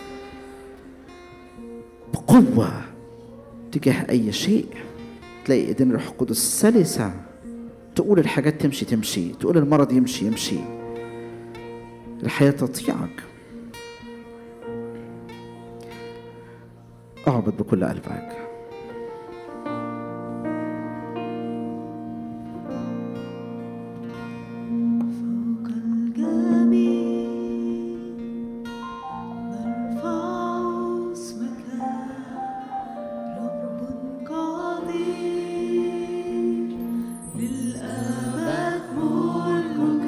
بقوة تجاه أي شيء تلاقي ايدين الروح القدس سلسة تقول الحاجات تمشي تمشي تقول المرض يمشي يمشي الحياة تطيعك اعبد بكل قلبك فوق الجميع نرفع اسمك رب قدير للأبد ملكك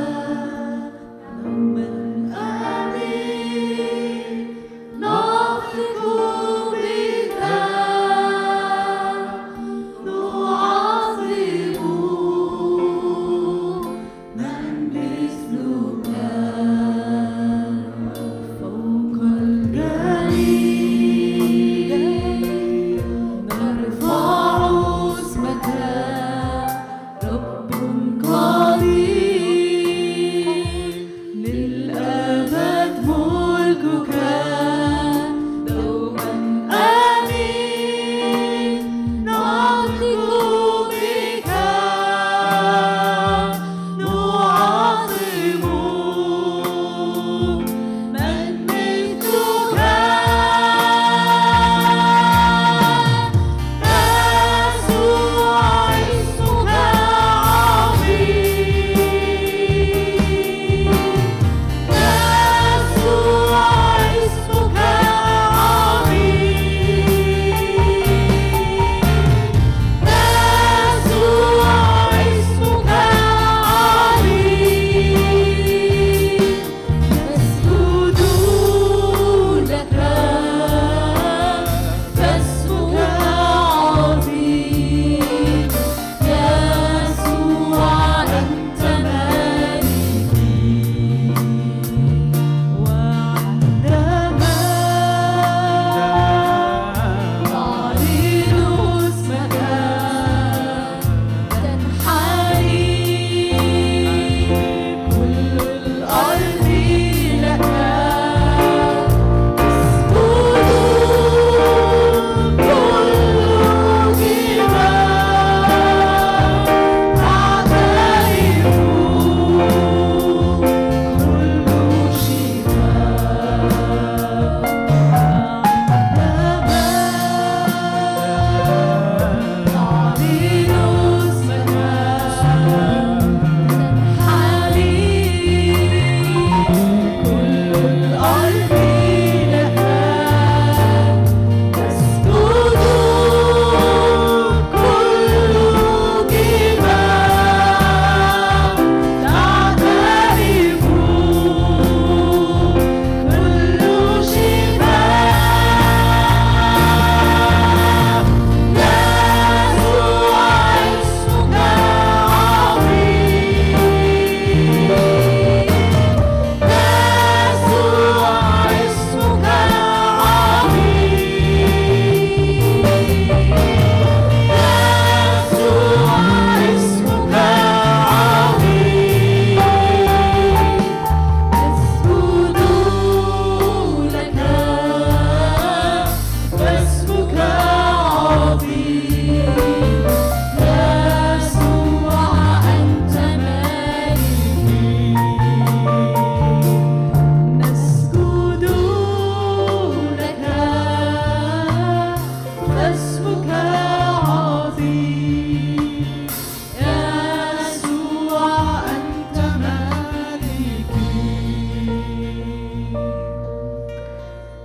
دوما آمين نطق بك نعظم من مثلك فوق الجليل نرفع اسمك رب قدير للأبد ملكك دوما آمين نطلق بك نعظم من مثلك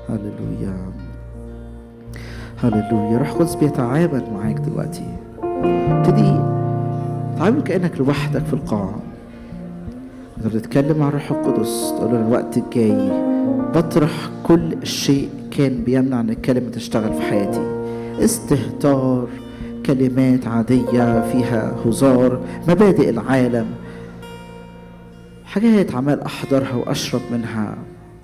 هللويا هللويا روح قدس بيتعامل معاك دلوقتي ابتدي تعامل كانك لوحدك في القاعه انت بتتكلم مع الروح القدس تقول له الوقت الجاي بطرح كل شيء كان بيمنع ان الكلمه تشتغل في حياتي استهتار كلمات عاديه فيها هزار مبادئ العالم حاجات عمال احضرها واشرب منها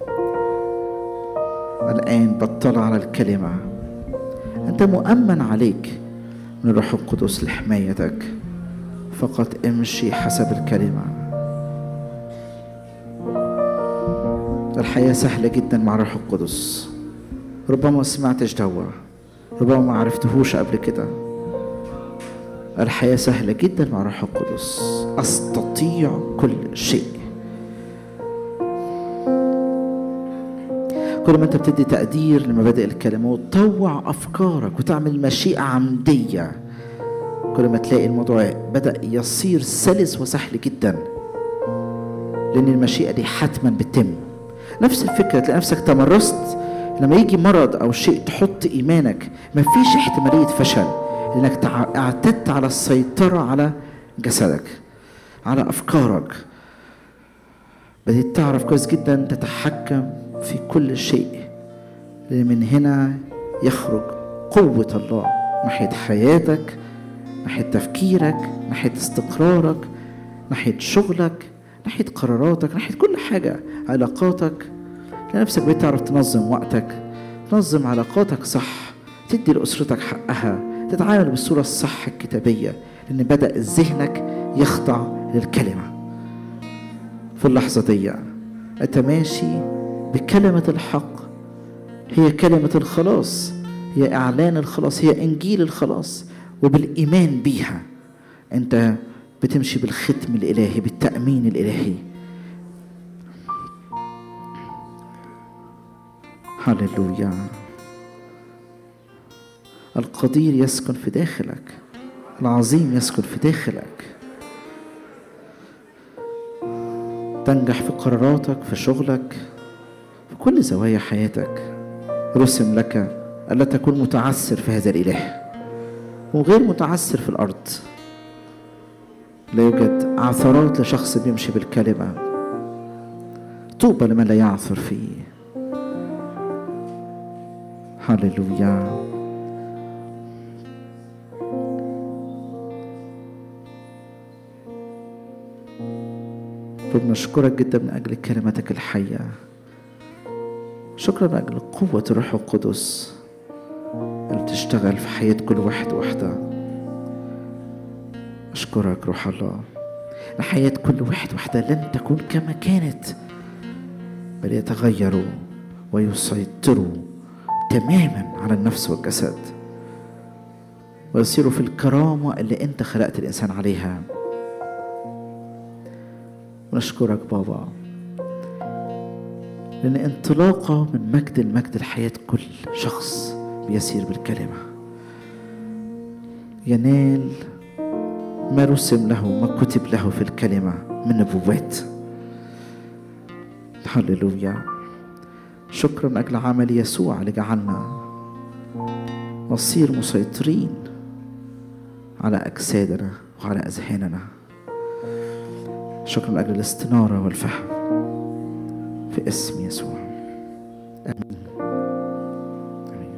الان بطل على الكلمه انت مؤمن عليك من الروح القدس لحمايتك فقط امشي حسب الكلمه الحياة سهلة جدا مع الروح القدس ربما ما سمعتش دوا ربما ما عرفتهوش قبل كده الحياة سهلة جدا مع الروح القدس أستطيع كل شيء كل ما أنت بتدي تقدير لمبادئ الكلمة وتطوع أفكارك وتعمل مشيئة عمدية كل ما تلاقي الموضوع بدأ يصير سلس وسهل جدا لأن المشيئة دي حتما بتتم نفس الفكرة تلاقي نفسك تمرست لما يجي مرض أو شيء تحط إيمانك مفيش احتمالية فشل لأنك تع- اعتدت على السيطرة على جسدك على أفكارك بديت تعرف كويس جدا تتحكم في كل شيء لأن من هنا يخرج قوة الله ناحية حياتك ناحية تفكيرك ناحية استقرارك ناحية شغلك ناحية قراراتك ناحية كل حاجة علاقاتك تلاقي نفسك بقيت تعرف تنظم وقتك تنظم علاقاتك صح تدي لأسرتك حقها تتعامل بالصورة الصح الكتابية لأن بدأ ذهنك يخضع للكلمة في اللحظة دي أنت ماشي بكلمة الحق هي كلمة الخلاص هي إعلان الخلاص هي إنجيل الخلاص وبالإيمان بيها أنت بتمشي بالختم الإلهي بالتأمين الإلهي هللويا القدير يسكن في داخلك العظيم يسكن في داخلك تنجح في قراراتك في شغلك في كل زوايا حياتك رسم لك ألا تكون متعسر في هذا الإله وغير متعسر في الأرض لا يوجد عثرات لشخص بيمشي بالكلمة طوبى لمن لا يعثر فيه هللويا بنشكرك جدا من أجل كلمتك الحية شكرا من أجل قوة الروح القدس اللي بتشتغل في حياة كل واحد واحدة أشكرك روح الله إن حياة كل واحد واحدة لن تكون كما كانت بل يتغيروا ويسيطروا تماما على النفس والجسد ويصيروا في الكرامة اللي أنت خلقت الإنسان عليها ونشكرك بابا لأن انطلاقة من مجد المجد لحياة كل شخص بيسير بالكلمة ينال ما رسم له ما كتب له في الكلمة من نبوات هللويا شكرا من أجل عمل يسوع اللي جعلنا نصير مسيطرين على أجسادنا وعلى أذهاننا شكرا من أجل الاستنارة والفهم في اسم يسوع آمين آمين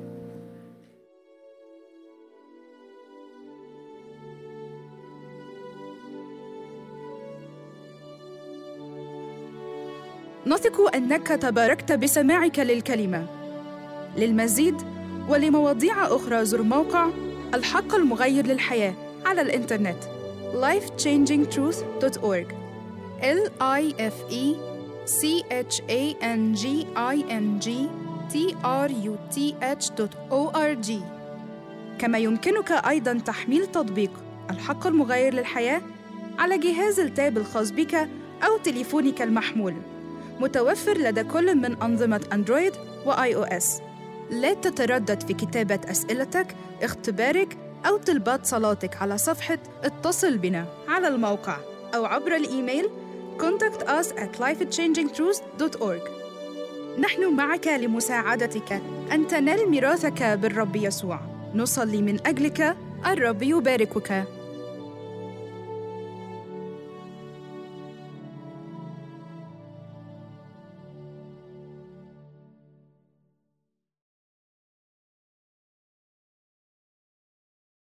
نثق انك تباركت بسماعك للكلمه للمزيد ولمواضيع اخرى زر موقع الحق المغير للحياه على الانترنت lifechangingtruth.org l i f e c h a n g i n g t r u t h o r g كما يمكنك ايضا تحميل تطبيق الحق المغير للحياه على جهاز التاب الخاص بك او تليفونك المحمول متوفر لدى كل من أنظمة أندرويد وآي أو إس. لا تتردد في كتابة أسئلتك، اختبارك أو طلبات صلاتك على صفحة اتصل بنا على الموقع أو عبر الإيميل contact us at lifechangingtruth.org نحن معك لمساعدتك أن تنال ميراثك بالرب يسوع نصلي من أجلك الرب يباركك